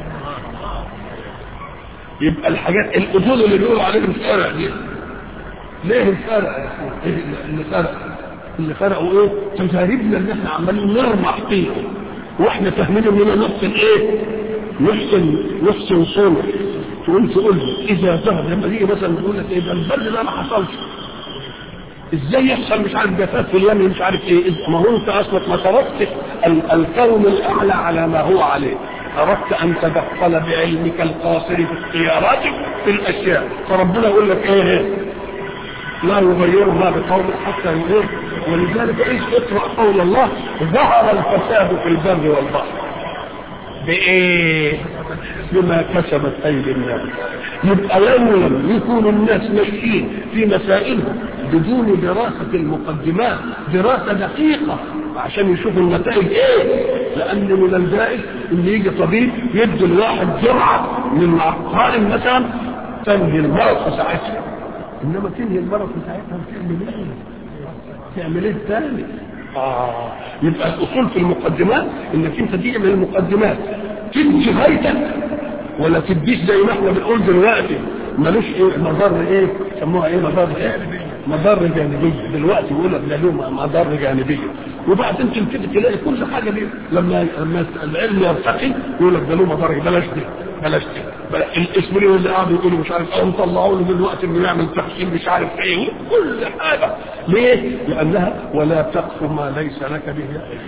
يبقى الحاجات الاصول اللي بيقولوا عليهم فرع دي ليه الفرع يا اخوان؟ ايه اللي فرق؟ اللي فرقوا ايه؟ تجاربنا اللي احنا عمالين نرمح فيها واحنا فاهمين اننا نحسن ايه؟ نحسن نحسن صنع تقول تقول اذا ظهر لما تيجي مثلا تقول لك ايه ده البرد ده ما حصلش ازاي يحصل مش عارف جفاف في اليمن مش عارف ايه ما هو انت اصلك ما تركتش الكون الاعلى على ما هو عليه اردت ان تدخل بعلمك القاصر في اختياراتك في الاشياء فربنا يقول لك ايه لا يغير ما بقوم حتى يغير ولذلك ايش اقرا قول الله ظهر الفساد في البر والبحر بايه بما كسبت ايدي الناس يبقى لما يكون الناس ماشيين في مسائلهم بدون دراسة المقدمات دراسة دقيقة عشان يشوفوا النتائج ايه لان من الجائز ان يجي طبيب يدي الواحد جرعة من عقارب مثلا تنهي المرض في ساعتها انما تنهي المرض في ساعتها بتعمل ايه تعمل ايه تاني آه. يبقى الاصول في المقدمات انك انت تعمل المقدمات تدي غايتك ولا تديش زي ما احنا بنقول دلوقتي ملوش ايه مضر ايه سموها ايه مضر ايه مضر جانبيه دلوقتي يقول لك ده له مضر جانبيه وبعدين تبتدي تلاقي كل حاجه دي لما لما العلم يرتقي يقول لك ده له مضر بلاش دي بلاش دي الاسم اللي قاعدوا يقولوا مش عارف اه طلعوا له دلوقتي انه يعمل تحسين مش عارف ايه كل حاجه ليه؟ لانها ولا تقف ما ليس لك به علم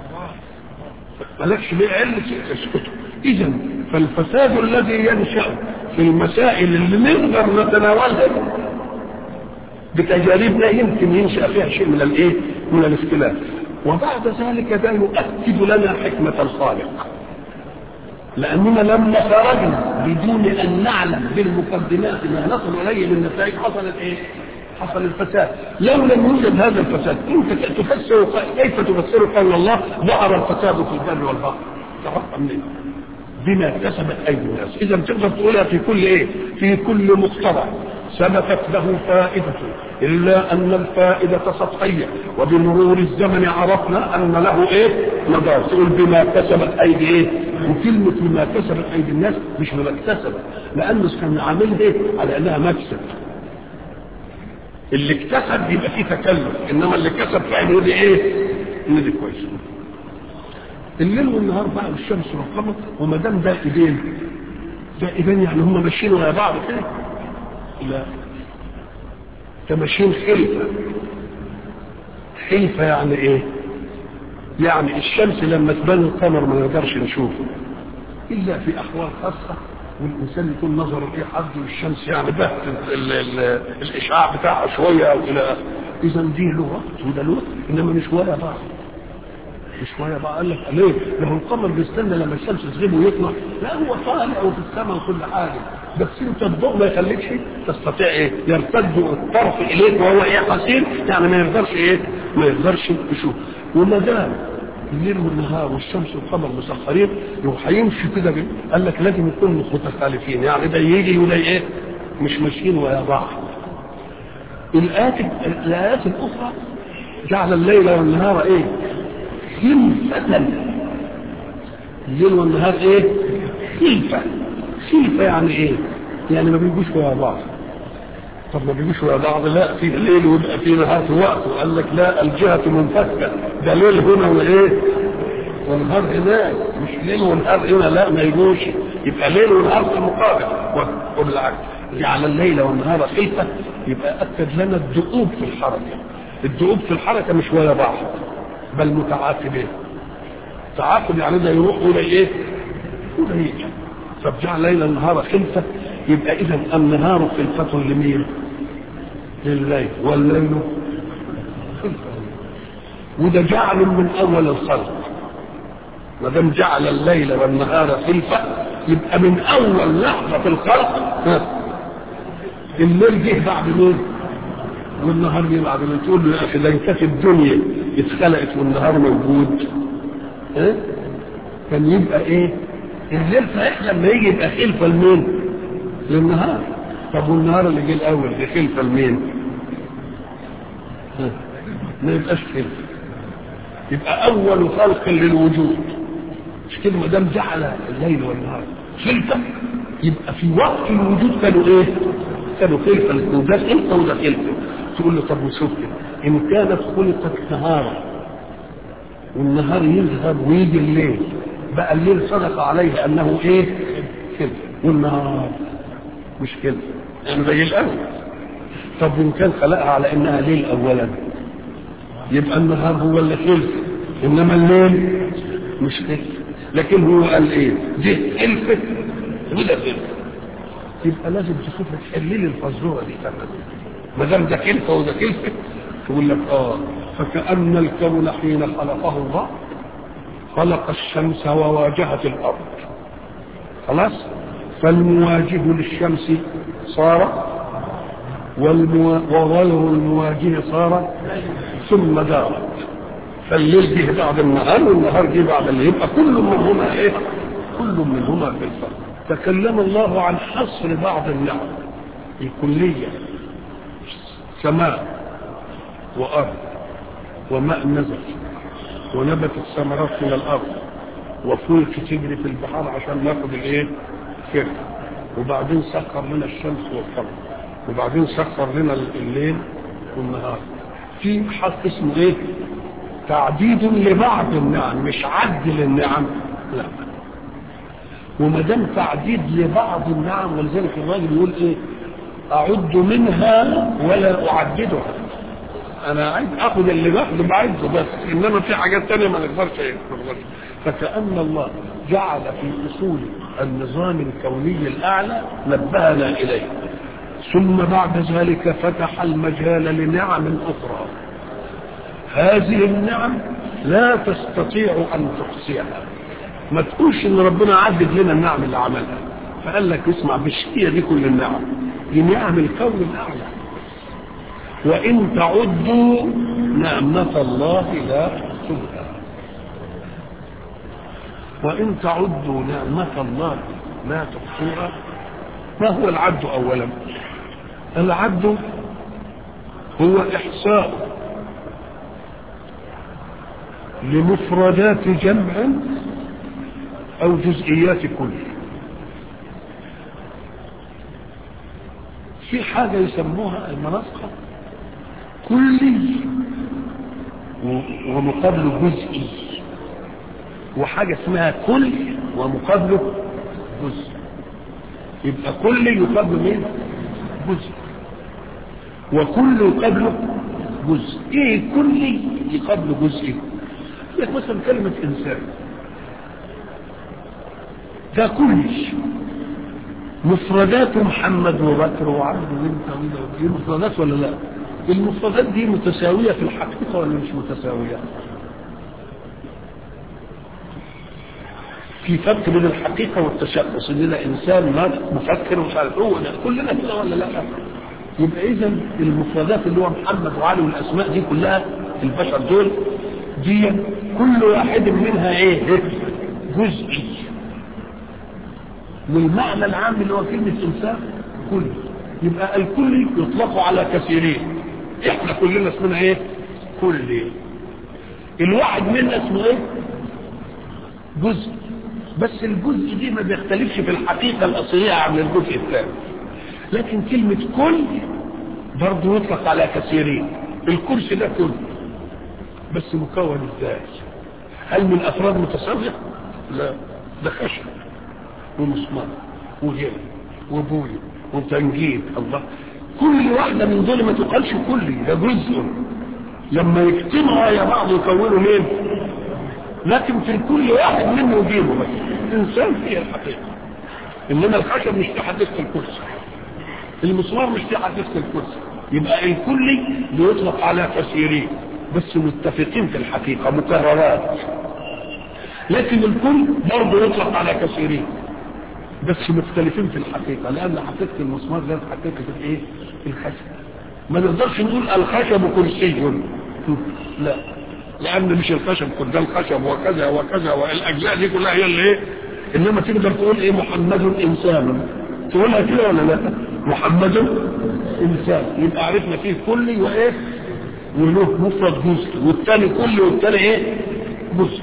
مالكش ليه علم اسكت اذا فالفساد الذي ينشا في المسائل اللي نقدر نتناولها بتجاربنا يمكن ينشا فيها شيء من الايه؟ من الاختلاف وبعد ذلك ده يؤكد لنا حكمه الخالق لاننا لما خرجنا بدون ان نعلم بالمقدمات ما نصل اليه من نتائج حصلت ايه؟ حصل الفساد لو لم يوجد هذا الفساد انت تفسر كيف تفسر قول الله ظهر الفساد في البر والبحر تعرف منين بما كسبت ايدي الناس اذا تقدر تقولها في كل ايه في كل مقتضى ثبتت له فائدة إلا أن الفائدة سطحية وبمرور الزمن عرفنا أن له إيه مدار تقول بما كسبت أيدي إيه وكلمة بما كسبت أيدي الناس مش بما اكتسبت لأنه كان عاملها إيه على أنها مكسب اللي اكتسب يبقى فيه تكلف انما اللي كسب فعله دي ايه ان دي كويس الليل والنهار بقى والشمس والقمر وما دام ده ايدين ده ايدين يعني هم ماشيين ورا بعض كده لا ده ماشيين خلفه خلفه يعني ايه يعني الشمس لما تبان القمر ما نقدرش نشوفه الا في احوال خاصه والانسان يكون نظره ايه حد والشمس يعني بهت ال- ال- الاشعاع بتاعها شويه او الى اخره اذا دي له وقت وده له وقت انما مش ولا بعض مش ولا بعض قال لك ليه؟ له القمر بيستنى لما الشمس تغيب ويطلع لا هو طالع وفي السماء وكل حاجه بس انت الضوء ما يخليكش تستطيع ايه؟ يرتد الطرف اليك وهو ايه قصير يعني ما يقدرش ايه؟ ما يقدرش يشوف وما دام الليل والنهار والشمس والقمر مسخرين يروح هيمشي كده بال- قال لك لازم يكونوا متخالفين يعني ده يجي وده ايه مش ماشيين ويا بعض الآيات الآيات الأخرى جعل الليل والنهار ايه خلفة الليل والنهار ايه خلفة خلفة يعني ايه يعني ما بيجوش ويا بعض طب ما بيجوش ويا بعض لا في ليل ويبقى في نهار في وقت وقال لك لا الجهة منفكة ده ليل هنا وايه ونهار هناك مش ليل ونهار هنا لا ما يجوش يبقى ليل ونهار في المقابل و- وبالعكس جعل الليل والنهار خلفة يبقى أكد لنا الدؤوب في الحركة الدؤوب في الحركة مش ويا بعض بل متعاقبين تعاقب يعني ده يروح وده ايه وده يجي فبجعل ليل النهار خلفة يبقى إذا النهار خلفة لمين؟ لليل والليل خلفة وده جعل من أول الخلق ما دام جعل الليل والنهار خلفة يبقى من أول لحظة في الخلق ها، الليل جه بعد مين؟ والنهار جه بعد مين؟ تقول له يا أخي ده إن كانت الدنيا اتخلقت والنهار موجود ها؟ كان يبقى إيه؟ الليل صحيح لما يجي يبقى خلفة لمين؟ للنهار طب والنهار اللي جه الاول دي خلفه لمين؟ ها، ما يبقاش خلفه يبقى اول خلق للوجود مش كده ما دام جعل الليل والنهار خلفه يبقى في وقت الوجود كانوا ايه؟ كانوا خلفه الاثنين ده خلفه وده خلفه تقول له طب وشوف كده ان كانت خلقت نهارا والنهار يذهب ويجي الليل بقى الليل صدق عليه انه ايه؟ خلفه والنهار مش كده يعني زي الاول طب ان كان خلقها على انها ليل اولا يبقى النهار هو اللي خلف انما الليل مش خلف لكن هو قال ايه دي خلفت وده خلف يبقى لازم تشوف تحللي الفزوره دي كمان ما دام ده خلفه وده خلفه تقول لك اه فكأن الكون حين خلقه الله خلق الشمس وواجهت الارض خلاص فالمواجه للشمس صار والمو... وغير المواجه صار ثم دارت فالليل جه بعد النهار والنهار جه بعد الليل يبقى كل منهما ايه؟ كل منهما في الفرق تكلم الله عن حصر بعض النعم الكليه سماء وارض وماء نزل ونبت الثمرات من الارض وفلك تجري في البحار عشان ناخد الايه؟ كده وبعدين سخر لنا الشمس والقمر وبعدين سخر لنا الليل والنهار في حق اسمه ايه تعديد لبعض النعم مش عد للنعم لا وما دام تعديد لبعض النعم ولذلك الراجل يقول ايه اعد منها ولا اعددها انا عايز اخد اللي باخده بعده بس انما في حاجات تانية ما نقدرش ايه ما نقدرش. فكأن الله جعل في اصول النظام الكوني الاعلى نبهنا اليه ثم بعد ذلك فتح المجال لنعم اخرى هذه النعم لا تستطيع ان تحصيها ما تقولش ان ربنا عدد لنا النعم اللي عملها فقال لك اسمع مش هي دي كل النعم دي نعم الكون الاعلى وان تعدوا نعمه الله لا تحصوها وان تعدوا نعمه الله لا تحصوها ما هو العد اولا العد هو إحصاء لمفردات جمع أو جزئيات كل في حاجة يسموها المناطق كلي و- ومقابله جزئي وحاجة اسمها كل ومقابله جزء يبقى كل يقابله مين جزء وكل يقابله جزء ايه كل يقابله جزء لك مثلا كلمة انسان ده كل مفردات محمد وبكر وعبد وانت وانت دي مفردات ولا لا المفردات دي متساوية في الحقيقة ولا مش متساوية في فرق بين الحقيقة والتشخص اننا انسان ناطق مفكر ومش عارف هو ده كلنا كده ولا لا يبقى اذا المفردات اللي هو محمد وعلي والاسماء دي كلها البشر دول دي كل واحد منها ايه جزئي والمعنى العام اللي هو كلمة انسان كل يبقى الكل يطلق على كثيرين احنا كلنا اسمنا ايه كل الواحد منا اسمه ايه جزء بس الجزء دي ما بيختلفش في الحقيقة الأصلية عن الجزء الثاني لكن كلمة كل برضه يطلق على كثيرين الكرسي ده كل بس مكون ازاي هل من أفراد متساوية لا ده خشب ومسمار وجل وبوي وتنجيد الله كل واحدة من دول ما تقالش كلي ده جزء لما يجتمعوا يا بعض يكونوا مين لكن في كل واحد منه يجيبه بس الانسان هي الحقيقه انما الخشب مش في حديقه الكرسي المسمار مش في حديقه الكرسي يبقى الكلي بيطلق على كثيرين بس متفقين في الحقيقه مكررات لكن الكل برضه يطلق على كثيرين بس مختلفين في الحقيقه لان حقيقه المسمار غير حقيقه الايه الخشب ما نقدرش نقول الخشب كرسي لا لان مش الخشب كل ده الخشب وكذا وكذا والاجزاء دي كلها هي اللي ايه انما تقدر تقول ايه محمد انسان تقولها كده ولا لا محمد انسان يبقى عرفنا فيه كلي وايه وله مفرد جزء والثاني كلي والثاني ايه جزء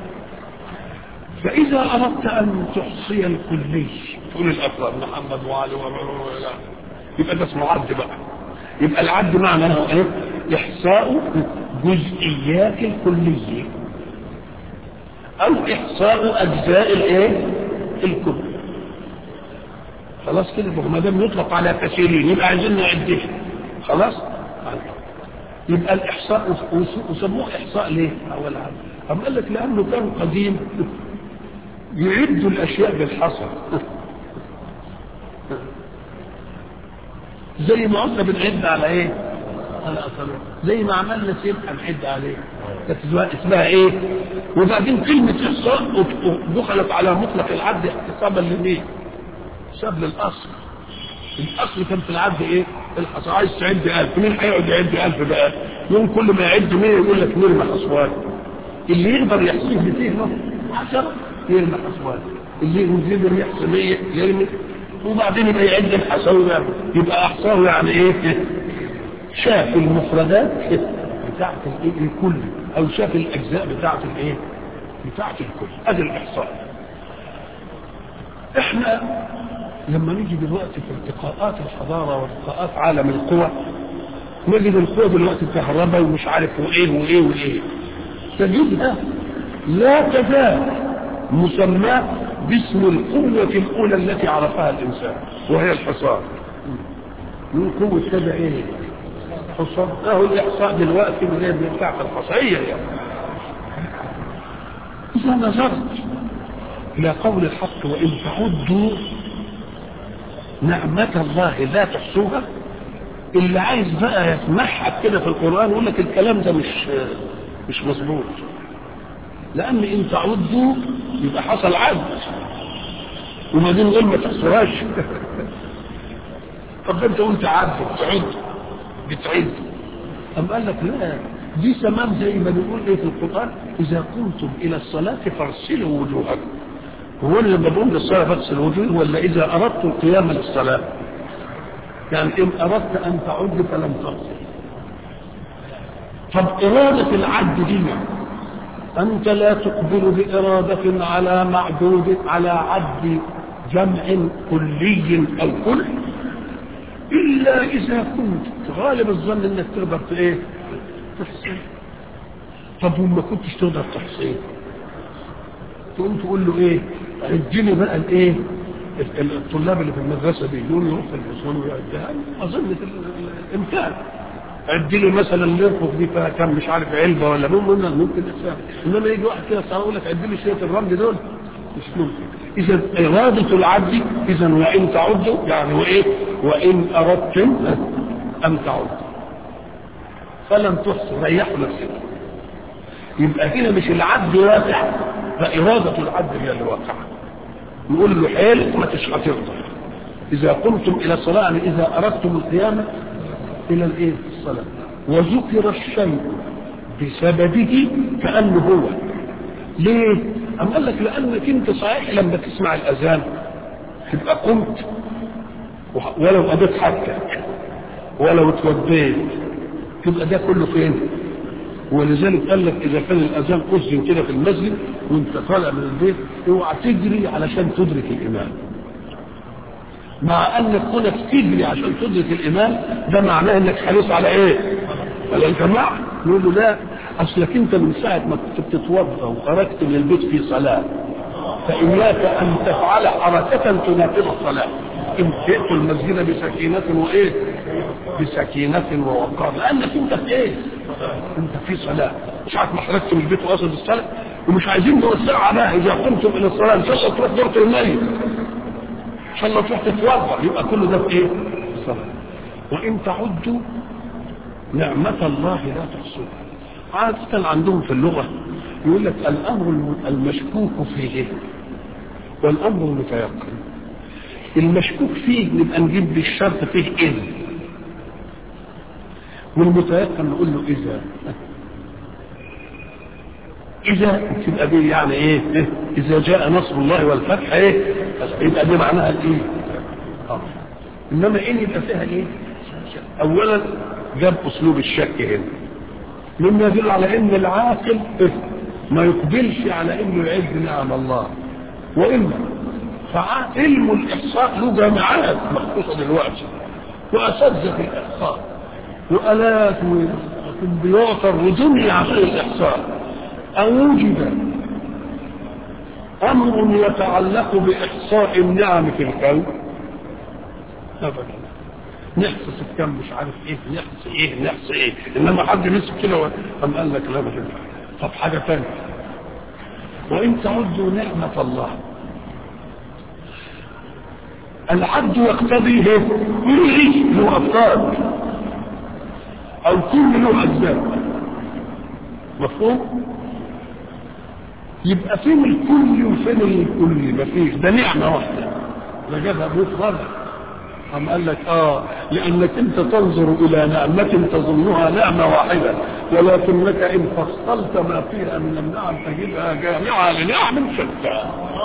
فاذا اردت ان تحصي الكلي تقول الافراد محمد وعلي وعلي يبقى ده اسمه عد بقى يبقى العد معناه ايه احصاء جزئيات الكلية او احصاء اجزاء الايه الكل خلاص كده ما دام يطلق على كثيرين يبقى عايزين نعدها خلاص يبقى الاحصاء وسموه احصاء ليه اول حاجه أم قال لك لانه كان قديم يعد الاشياء بالحصر زي ما قلنا بنعد على ايه على اثره زي ما عملنا سبحه نعد عليه كانت اسمها ايه وبعدين كلمه احصاء دخلت على مطلق العد احتسابا لمين حساب للاصل الاصل كان في العد ايه الحصى عايز تعد 1000 مين هيقعد يعد 1000 بقى يوم كل ما يعد 100 يقول لك نرمي حصوان اللي يقدر يحصيه بفهمه 10 يرمي حصوان اللي يقدر يحصي 100 يرمي وبعدين يبقى يعد الحصاوي بقى يبقى احصاه يعني ايه شاف المفردات بتاعت الايه الكل او شاف الاجزاء بتاعت الايه بتاعت الكل ادي الاحصاء احنا لما نيجي دلوقتي في التقاءات الحضاره والتقاءات عالم القوى نجد القوى دلوقتي كهرباء ومش عارف وايه وايه وايه تجدها لا تزال مسماه باسم القوة الأولى التي عرفها الإنسان وهي الحصان من قوة كذا إيه؟ حصان أهو الإحصاء دلوقتي من غير بتاعت الحصية يعني إذا نظرت إلى قول الحق وإن تعدوا نعمة الله لا تحصوها اللي عايز بقى يسمعها كده في القرآن يقول لك الكلام ده مش مش مظبوط لأن إن تعدوا يبقى حصل عد وبعدين غير ما تحصرهاش طب انت قلت عد بتعد بتعد أم قال لك لا دي تمام زي ما بيقول ايه في القرآن إذا قمتم إلى الصلاة فاغسلوا وجوهكم هو انا لما بقوم للصلاة بغسل وجوهي ولا إذا أردت القيام للصلاة يعني إن أردت أن تعد فلم تحصي طب إرادة العد دي أنت لا تقبل بإرادة على معدود على عد جمع كلي أو كل إلا إذا كنت غالب الظن إنك تقدر إيه؟ تحصي طب وما كنتش تقدر تحصيه تقوم تقول له ايه اديني بقى الايه الطلاب اللي في المدرسه بيجون يروح في الفصول ويعدها اظن الامكان عد لي مثلا الارفف دي فيها كم مش عارف علبه ولا ممكن ممكن اسافر انما يجي واحد كده صار يقول لك عد لي شويه الرمل دول مش ممكن اذا اراده العد اذا وان تعدوا يعني وايه وان اردتم ان تعدوا فلم تحصوا ريحوا نفسكم يبقى هنا مش العبد واقع فإرادة العبد هي اللي واقعة نقول له حيل ما تش هترضى إذا قمتم إلى الصلاة يعني إذا أردتم القيامة إلى الإيه؟ الصلاة وذكر الشيء بسببه كأنه هو ليه؟ أم قال لك لأنك أنت صحيح لما تسمع الأذان تبقى قمت ولو قضيت حاجتك ولو اتوضيت تبقى ده كله فين؟ ولذلك قال لك اذا كان الاذان اذن كده في المسجد وانت طالع من البيت اوعى تجري علشان تدرك الامام مع انك كونك تجري عشان تدرك الامام ده معناه انك حريص على ايه؟ على الجماعه يقول له لا اصلك انت من ساعه ما كنت بتتوضا وخرجت من البيت في صلاه فاياك ان تفعل حركه تنافر الصلاه ان جئت المسجد بسكينه وايه؟ بسكينه ووقار لانك انت في ايه؟ انت في صلاه مش عارف ما خرجت من البيت واصل الصلاه ومش عايزين نوسعها بقى اذا قمتم الى الصلاه ان شاء الله تروح دورة الميت ان شاء الله تروح تتوضا يبقى كل ده في ايه؟ الصلاه وان تعدوا نعمة الله لا تحصوها عادة عندهم في اللغة يقول لك الأمر المشكوك فيه والأمر المتيقن المشكوك فيه نبقى نجيب بالشرط فيه إذ والمتيقن نقول له إذا إذا تبقى دي يعني إيه؟ إيه؟ إذا جاء نصر الله والفتح إيه؟ يبقى دي معناها الإيه؟ آه. إنما إن يبقى فيها إيه؟ أولا جاب أسلوب الشك هنا مما يدل على إن العاقل إيه؟ ما يقبلش على إنه يعد نعم الله وإلا فعلم الإحصاء له جامعات مخصوصة دلوقتي وأساتذة في الإحصاء وآلات وكمبيوتر ودنيا عشان الإحصاء أوجد أمر يتعلق بإحصاء النعم في الكون أبدا نحصص الكم مش عارف ايه نحص ايه نحص ايه انما حد مسك كده قام قال لك لا ما تنفع طب حاجه ثانيه وان تعدوا نعمه الله العبد يقتضي ايه كل له افكار او كل له اسباب مفهوم يبقى فين الكل وفين الكل مفيش ده نعمه واحده ده جابها ابوك مره قام قال لك اه لانك انت تنظر الى نعمه تظنها نعمه واحده ولكنك ان فصلت ما فيها من النعم تجدها جامعه لنعم شتى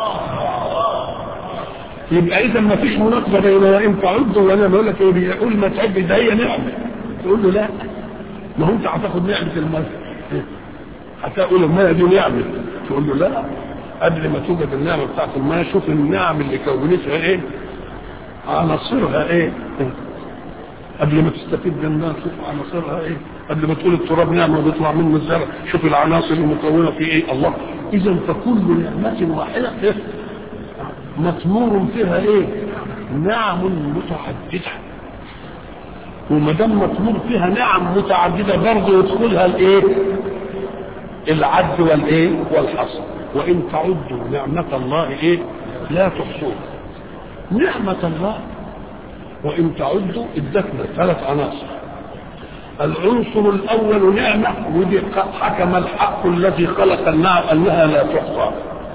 يبقى اذا ما فيش مناقضه بين وان تعدوا وانا بقول لك ايه بيقول ما تعد ده هي نعمه تقول له لا ما هو انت هتاخد نعمه المال هتقول المال دي نعمه تقول له لا قبل ما توجد النعمه بتاعت المال شوف النعم اللي كونتها ايه عناصرها ايه قبل ما تستفيد منها شوف عناصرها ايه قبل ما تقول التراب نعمه بيطلع منه الزرع شوف العناصر المكونه في ايه الله اذا فكل نعمه واحده إيه؟ مطمور فيها ايه نعم متعدده وما دام مطمور فيها نعم متعدده برضه يدخلها الايه العد والايه والحصر وان تعدوا نعمه الله ايه لا تحصوها نعمة الله وإن تعدوا ادتنا ثلاث عناصر العنصر الأول نعمة ودي حكم الحق الذي خلق النعم أنها لا تحصى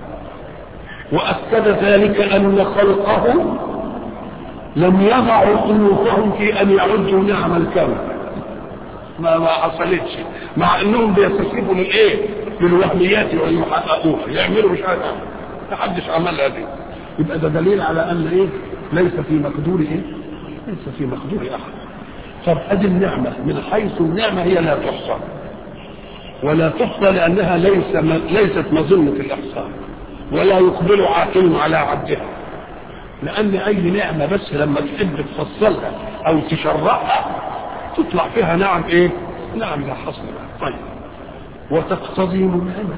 وأكد ذلك أن خلقه لم يضعوا أنوفهم في أن يعدوا نعم الكون ما ما حصلتش مع انهم بيستجيبوا للايه؟ للوهميات ويحققوها يعملوا مش عارف ما حدش عملها دي يبقى ده دليل على ان ايه ليس في مقدور ايه ليس في مقدور احد طب ادي النعمه من حيث النعمه هي لا تحصى ولا تحصى لانها ليس ليست مظنه الاحصاء ولا يقبل عاقل على عبدها لان اي نعمه بس لما تحب تفصلها او تشرعها تطلع فيها نعم ايه نعم لا حصر لها طيب وتقتضي منعما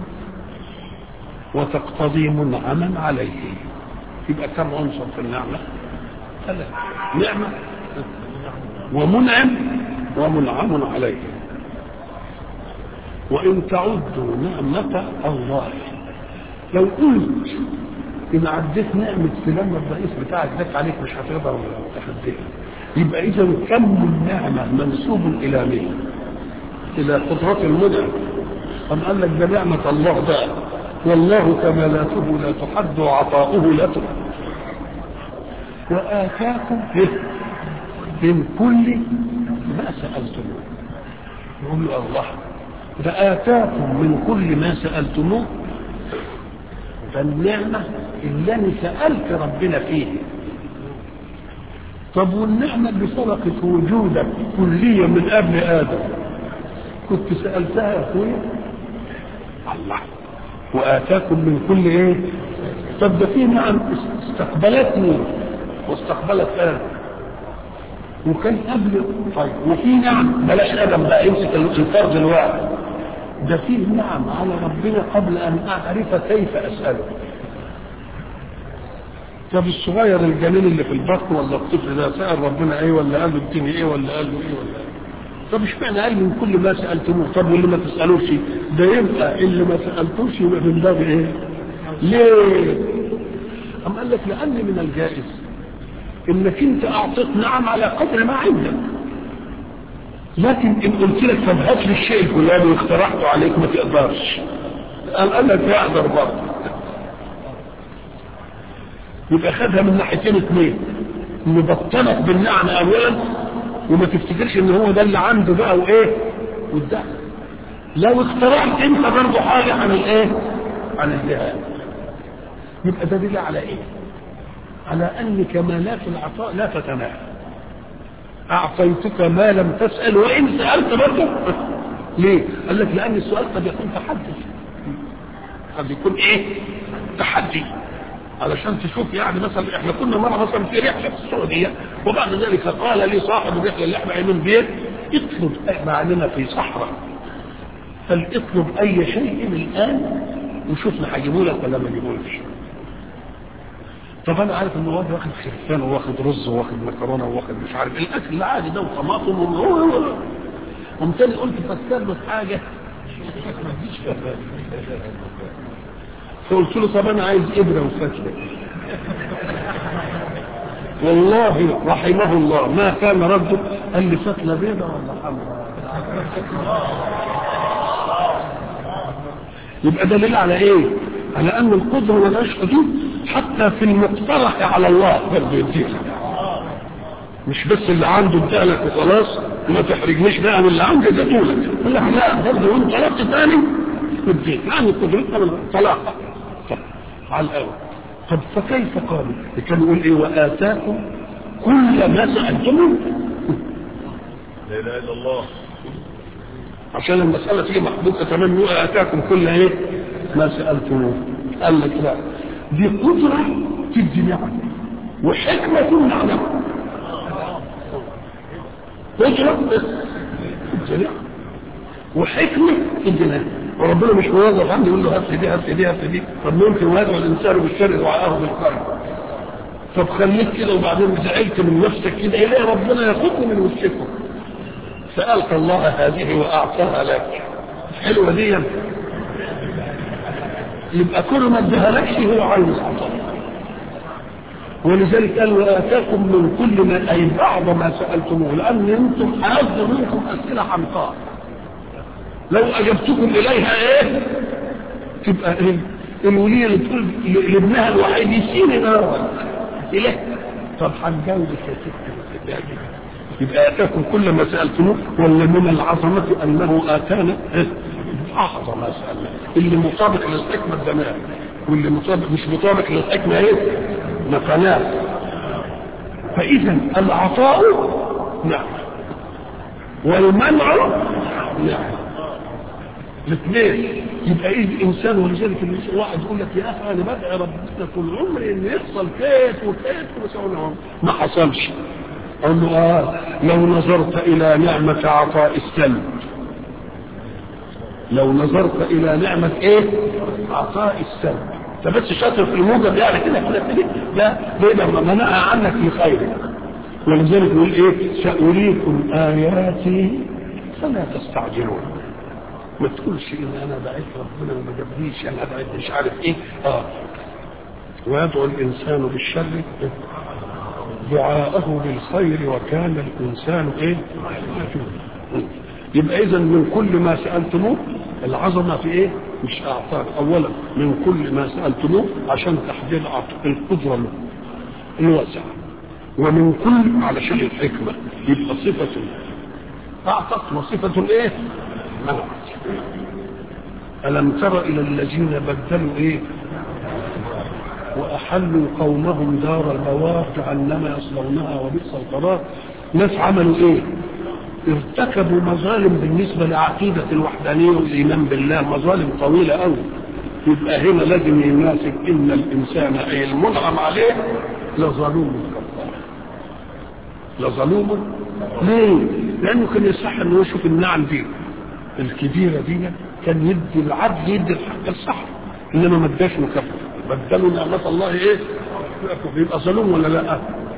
وتقتضي منعما عليه يبقى كم عنصر في النعمه ثلاثة نعمه ومنعم ومنعم عليه وان تعدوا نعمه الله لو قلت ان عديت نعمه فلان الرئيس بتاعك ذاك عليك مش هتقدر تحديها يبقى اذا كم النعمه منسوب الى مين؟ الى قدرات المنعم أم قال لك ده نعمة الله ده والله كمالاته لا تحد وعطاؤه لا تحد وآتاكم من كل ما سألتموه يقول له الله ده آتاكم من كل ما سألتموه فالنعمة اللي أنا سألت ربنا فيه طب والنعمة اللي سبقت وجودك كليا من قبل آدم كنت سألتها يا أخويا الله وآتاكم من كل إيه طب ده في نعم استقبلتني واستقبلت آدم وكان قبل طيب وفي نعم بلاش آدم بقى يمسك الفرد الواحد ده فيه نعم على ربنا قبل أن أعرف كيف أسأله طب الصغير الجميل اللي في البطن ولا الطفل ده سأل ربنا ايه ولا قال له اديني ايه ولا قال له ايه ولا ايه طب اشمعنى قال من كل ما سالتموه طب واللي ما تسالوش ده يبقى اللي ما سالتوش يبقى من باب ايه؟ ليه؟ أم قال لك لأن من الجائز إنك أنت أعطيت نعم على قدر ما عندك لكن إن قلت لك طب هات لي الشيء الفلاني واقترحته عليك ما تقدرش قال قال لك يقدر برضه يبقى خدها من ناحيتين اثنين مبطنك بالنعم اولا وما تفتكرش ان هو ده اللي عنده بقى وايه وده لو اقترحت انت برضه حاجه عن الايه عن الذهاب يبقى ده دليل على ايه على ان كمالات العطاء لا تتناهى اعطيتك ما لم تسال وان سالت برضه ليه قال لك لان السؤال قد يكون تحدي قد يكون ايه تحدي علشان تشوف يعني مثلا احنا كنا مره مثلا في رحله في السعوديه وبعد ذلك قال لي صاحب الرحله اللي احنا عايزين بيت اطلب احنا عندنا في صحراء فاطلب اي شيء الان وشوفنا هيجيبوا لك ولا ما يجيبولكش طب انا عارف ان الواد واخد خرفان وواخد رز وواخد مكرونه وواخد مش عارف الاكل العادي ده وطماطم قمت تاني قلت فكر له في حاجه فقلت له طب انا عايز ابره وفتله والله رحمه الله ما كان رده قال لي فتله بيضة ولا حمراء يبقى دليل على ايه على ان القدره والعشق دي حتى في المقترح على الله برضه يديها مش بس اللي عنده ادالك وخلاص ما تحرجنيش بقى من اللي عندي ده طولك لا لا برضه وانت طلبت تاني اديك يعني قدرتنا من طلاقه على الاول طب فكيف قالوا كان يقول ايه واتاكم كل ما سالتموه لا اله الا الله عشان المسألة تيجي محبوكة تمام يقول آتاكم كل إيه ما سألتموه قال لك لا دي قدرة تدي نعم وحكمة تمنع نعم قدرة تدي نعم وحكمة تدي نعم وربنا مش موظف عنده يقول له هات دي هات دي هات دي طب ممكن يدعو الإنسان بالشر دعاءه بالخير طب خليك كده وبعدين زعلت من نفسك كده إيه ربنا ياخدني من وشكم سألت الله هذه وأعطاها لك حلوة دي يبقى كل ما ادها لكش هو عايز عطاء ولذلك قال وآتاكم من كل ما أي بعض ما سألتموه لأن أنتم حاز منكم أسئلة حمقاء لو أجبتكم إليها إيه تبقى إيه الولية اللي تقول لابنها الوحيد يسيني نارا إليه طب هنجاوبك يا ستي يبقى اتاكم كل ما سالتموه ولا من العظمه انه اتانا اعظم ما سالنا اللي مطابق للحكمه الزمان واللي مطابق مش مطابق للحكمه ايه؟ مكانات فإذا العطاء نعم والمنع نعم الاثنين يبقى ايه الانسان ولذلك الإنسان واحد يقول لك يا اخي انا بدعي ربنا طول عمري ان يحصل كيف وكيف بس أقول له ما حصلش اقول له اه لو نظرت الى نعمه عطاء السلب لو نظرت الى نعمه ايه عطاء السلب انت بس شاطر في الموجب يعني كده كده كده لا ليه لما منعها عنك لخيرك ولذلك يقول ايه ساريكم اياتي فلا تستعجلون ما تقولش ان انا دعيت ربنا وما جابليش انا دعيت مش عارف ايه اه ويدعو الانسان بالشر دعاءه بالخير وكان الانسان ايه يبقى اذا من كل ما سالتموه العظمه في ايه مش اعطاك اولا من كل ما سالتموه عشان تحديد القدره له الواسعه ومن كل علشان الحكمه يبقى صفه اعطت وصفه ايه منعت ألم تر إلى الذين بدلوا إيه وأحلوا قومهم دار البوار جعلما يصلونها وبئس القرار ناس عملوا إيه ارتكبوا مظالم بالنسبة لعقيدة الوحدانية والإيمان بالله مظالم طويلة أوي يبقى هنا لازم يناسب إن الإنسان أي المنعم عليه لظلوم كفار لظلوم ليه؟ لأنه كان يصح إنه يشوف النعم دي الكبيره دي كان يدي العدل يدي الحق الصح انما ما اداش مكافاه بدلوا نعمه الله ايه؟ يبقى ظلوم ولا لا؟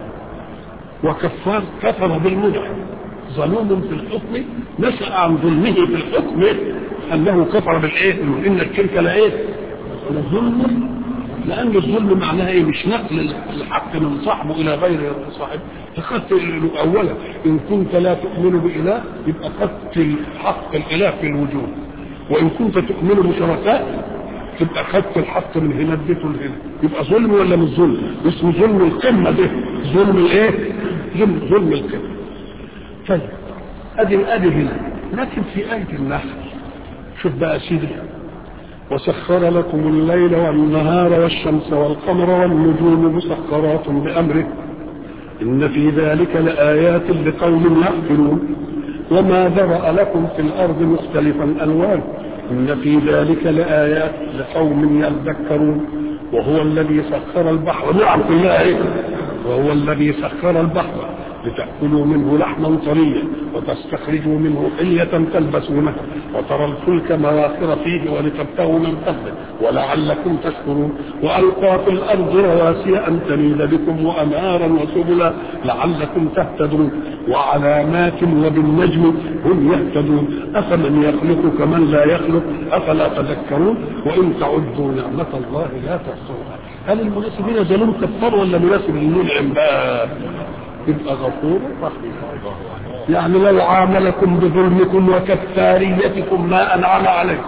وكفار كفر بالمنعم ظلوم في الحكم نشا عن ظلمه في الحكم انه كفر بالايه؟ ان الشرك لا ايه؟ لظلم لان الظلم معناها ايه؟ مش نقل الحق من صاحبه الى غير صاحبه فقدت اولا ان كنت لا تؤمن باله يبقى قدت حق الاله في الوجود وان كنت تؤمن بشركاء تبقى خدت الحق من هنا اديته لهنا يبقى ظلم ولا مش ظلم؟ اسمه ظلم القمه ده ظلم الايه؟ ظلم ظلم القمه طيب ادي ادي هنا لكن في ايه النحل شوف بقى سيدي وسخر لكم الليل والنهار والشمس والقمر والنجوم مسخرات بأمره إن في ذلك لآيات لقوم يعقلون وما ذرأ لكم في الأرض مختلفا ألوان إن في ذلك لآيات لقوم يذكرون وهو الذي سخر البحر نعم إلهي وهو الذي سخر البحر لتأكلوا منه لحما طريا وتستخرجوا منه حلية تلبسونها وترى الفلك مواخر فيه ولتبتغوا من فضله ولعلكم تشكرون وألقى في الأرض رواسي أن تميد بكم وأنهارا وسبلا لعلكم تهتدون وعلامات وبالنجم هم يهتدون أفمن يخلق كمن لا يخلق أفلا تذكرون وإن تعدوا نعمة الله لا تحصوها هل المناسبين ظلم كفار ولا مناسب المنعم بقى يبقى غفور رحيم يعني لو عاملكم بظلمكم وكفاريتكم ما انعم عليكم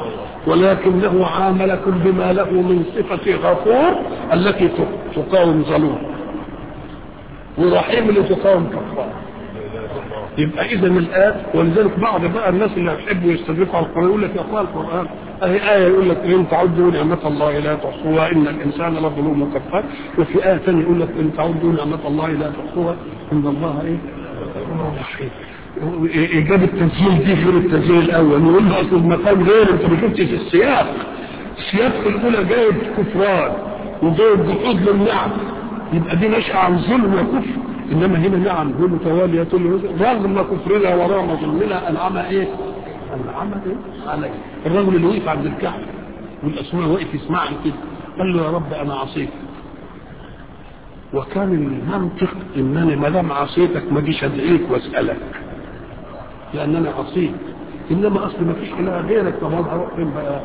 ولكنه عاملكم بما له من صفة غفور التي تقاوم ظلوم ورحيم اللي تقاوم كفار يبقى اذا الان ولذلك بعض بقى الناس اللي يحبوا يستدركوا على القران يقول لك يا اخوان القران اهي ايه يقول لك ان تعدوا نعمه الله لا تحصوها ان الانسان لظلوم كفار وفي ايه ثانيه يقول لك ان تعدوا نعمه الله لا تحصوها ان الله ايه رحيم ايجاب التسجيل دي غير التسجيل الاول نقول له اصل المقام غير انت ما شفتش السياق السياق الاولى جايب كفران وجايب جحود للنعم يبقى دي نشأة عن ظلم وكفر انما هنا نعم هي متوالية رغم كفرنا ورغم ظلمنا انعمها ايه؟ انعمها ايه؟ عليه الرجل اللي وقف عند الكعبة والاسماء واقف يسمعني كده قال له يا رب انا عصيت وكان المنطق انني ما دام عصيتك ما اجيش ادعيك واسالك لان انا عصيت انما اصل ما فيش اله غيرك طب انا هروح فين بقى؟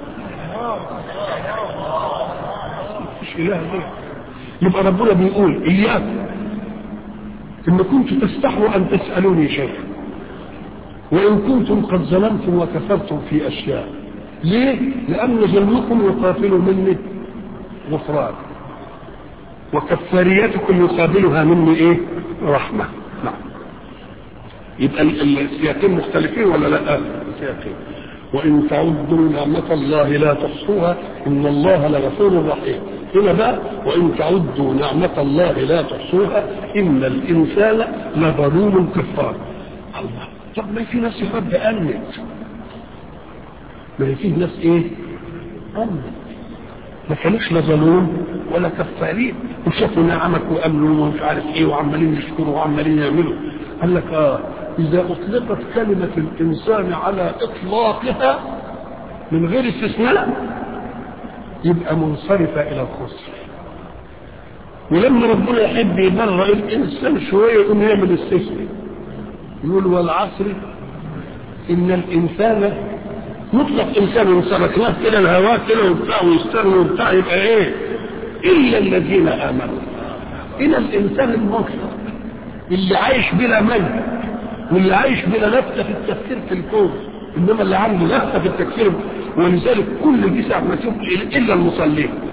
مفيش اله غيرك يبقى ربنا بيقول اياك إن كنتم تستحوا أن تسألوني شيئا وإن كنتم قد ظلمتم وكفرتم في أشياء ليه؟ لأن ظلمكم يقابل مني غفران وكفاريتكم يقابلها مني إيه؟ رحمة نعم يبقى السياقين مختلفين ولا لا؟ السياقين وإن تعدوا نعمة الله لا تحصوها إن الله لغفور رحيم هنا بقى وان تعدوا نعمه الله لا تحصوها ان الانسان لظلوم كفار الله طب ما في ناس يا رب امنت ما في ناس ايه امنت ما كانوش لا ظلوم ولا كفارين وشافوا نعمك وامنوا ومش عارف ايه وعمالين يشكروا وعمالين يعملوا قال لك اه اذا اطلقت كلمه الانسان على اطلاقها من غير استثناء يبقى منصرفه الى الخسر ولما ربنا يحب يبرر الانسان شويه يقوم يعمل استثناء يقول والعصر ان الانسان مطلق انسان وسلكناه كده الهواء كده وبتاع ويستغنى وبتاع يبقى ايه؟ الا الذين امنوا الى الانسان المطلق اللي عايش بلا مجد واللي عايش بلا لفته في التفكير في الكون انما اللي عنده لفته في التفكير ولذلك كل دي ساعه ما تشوف الا المصلين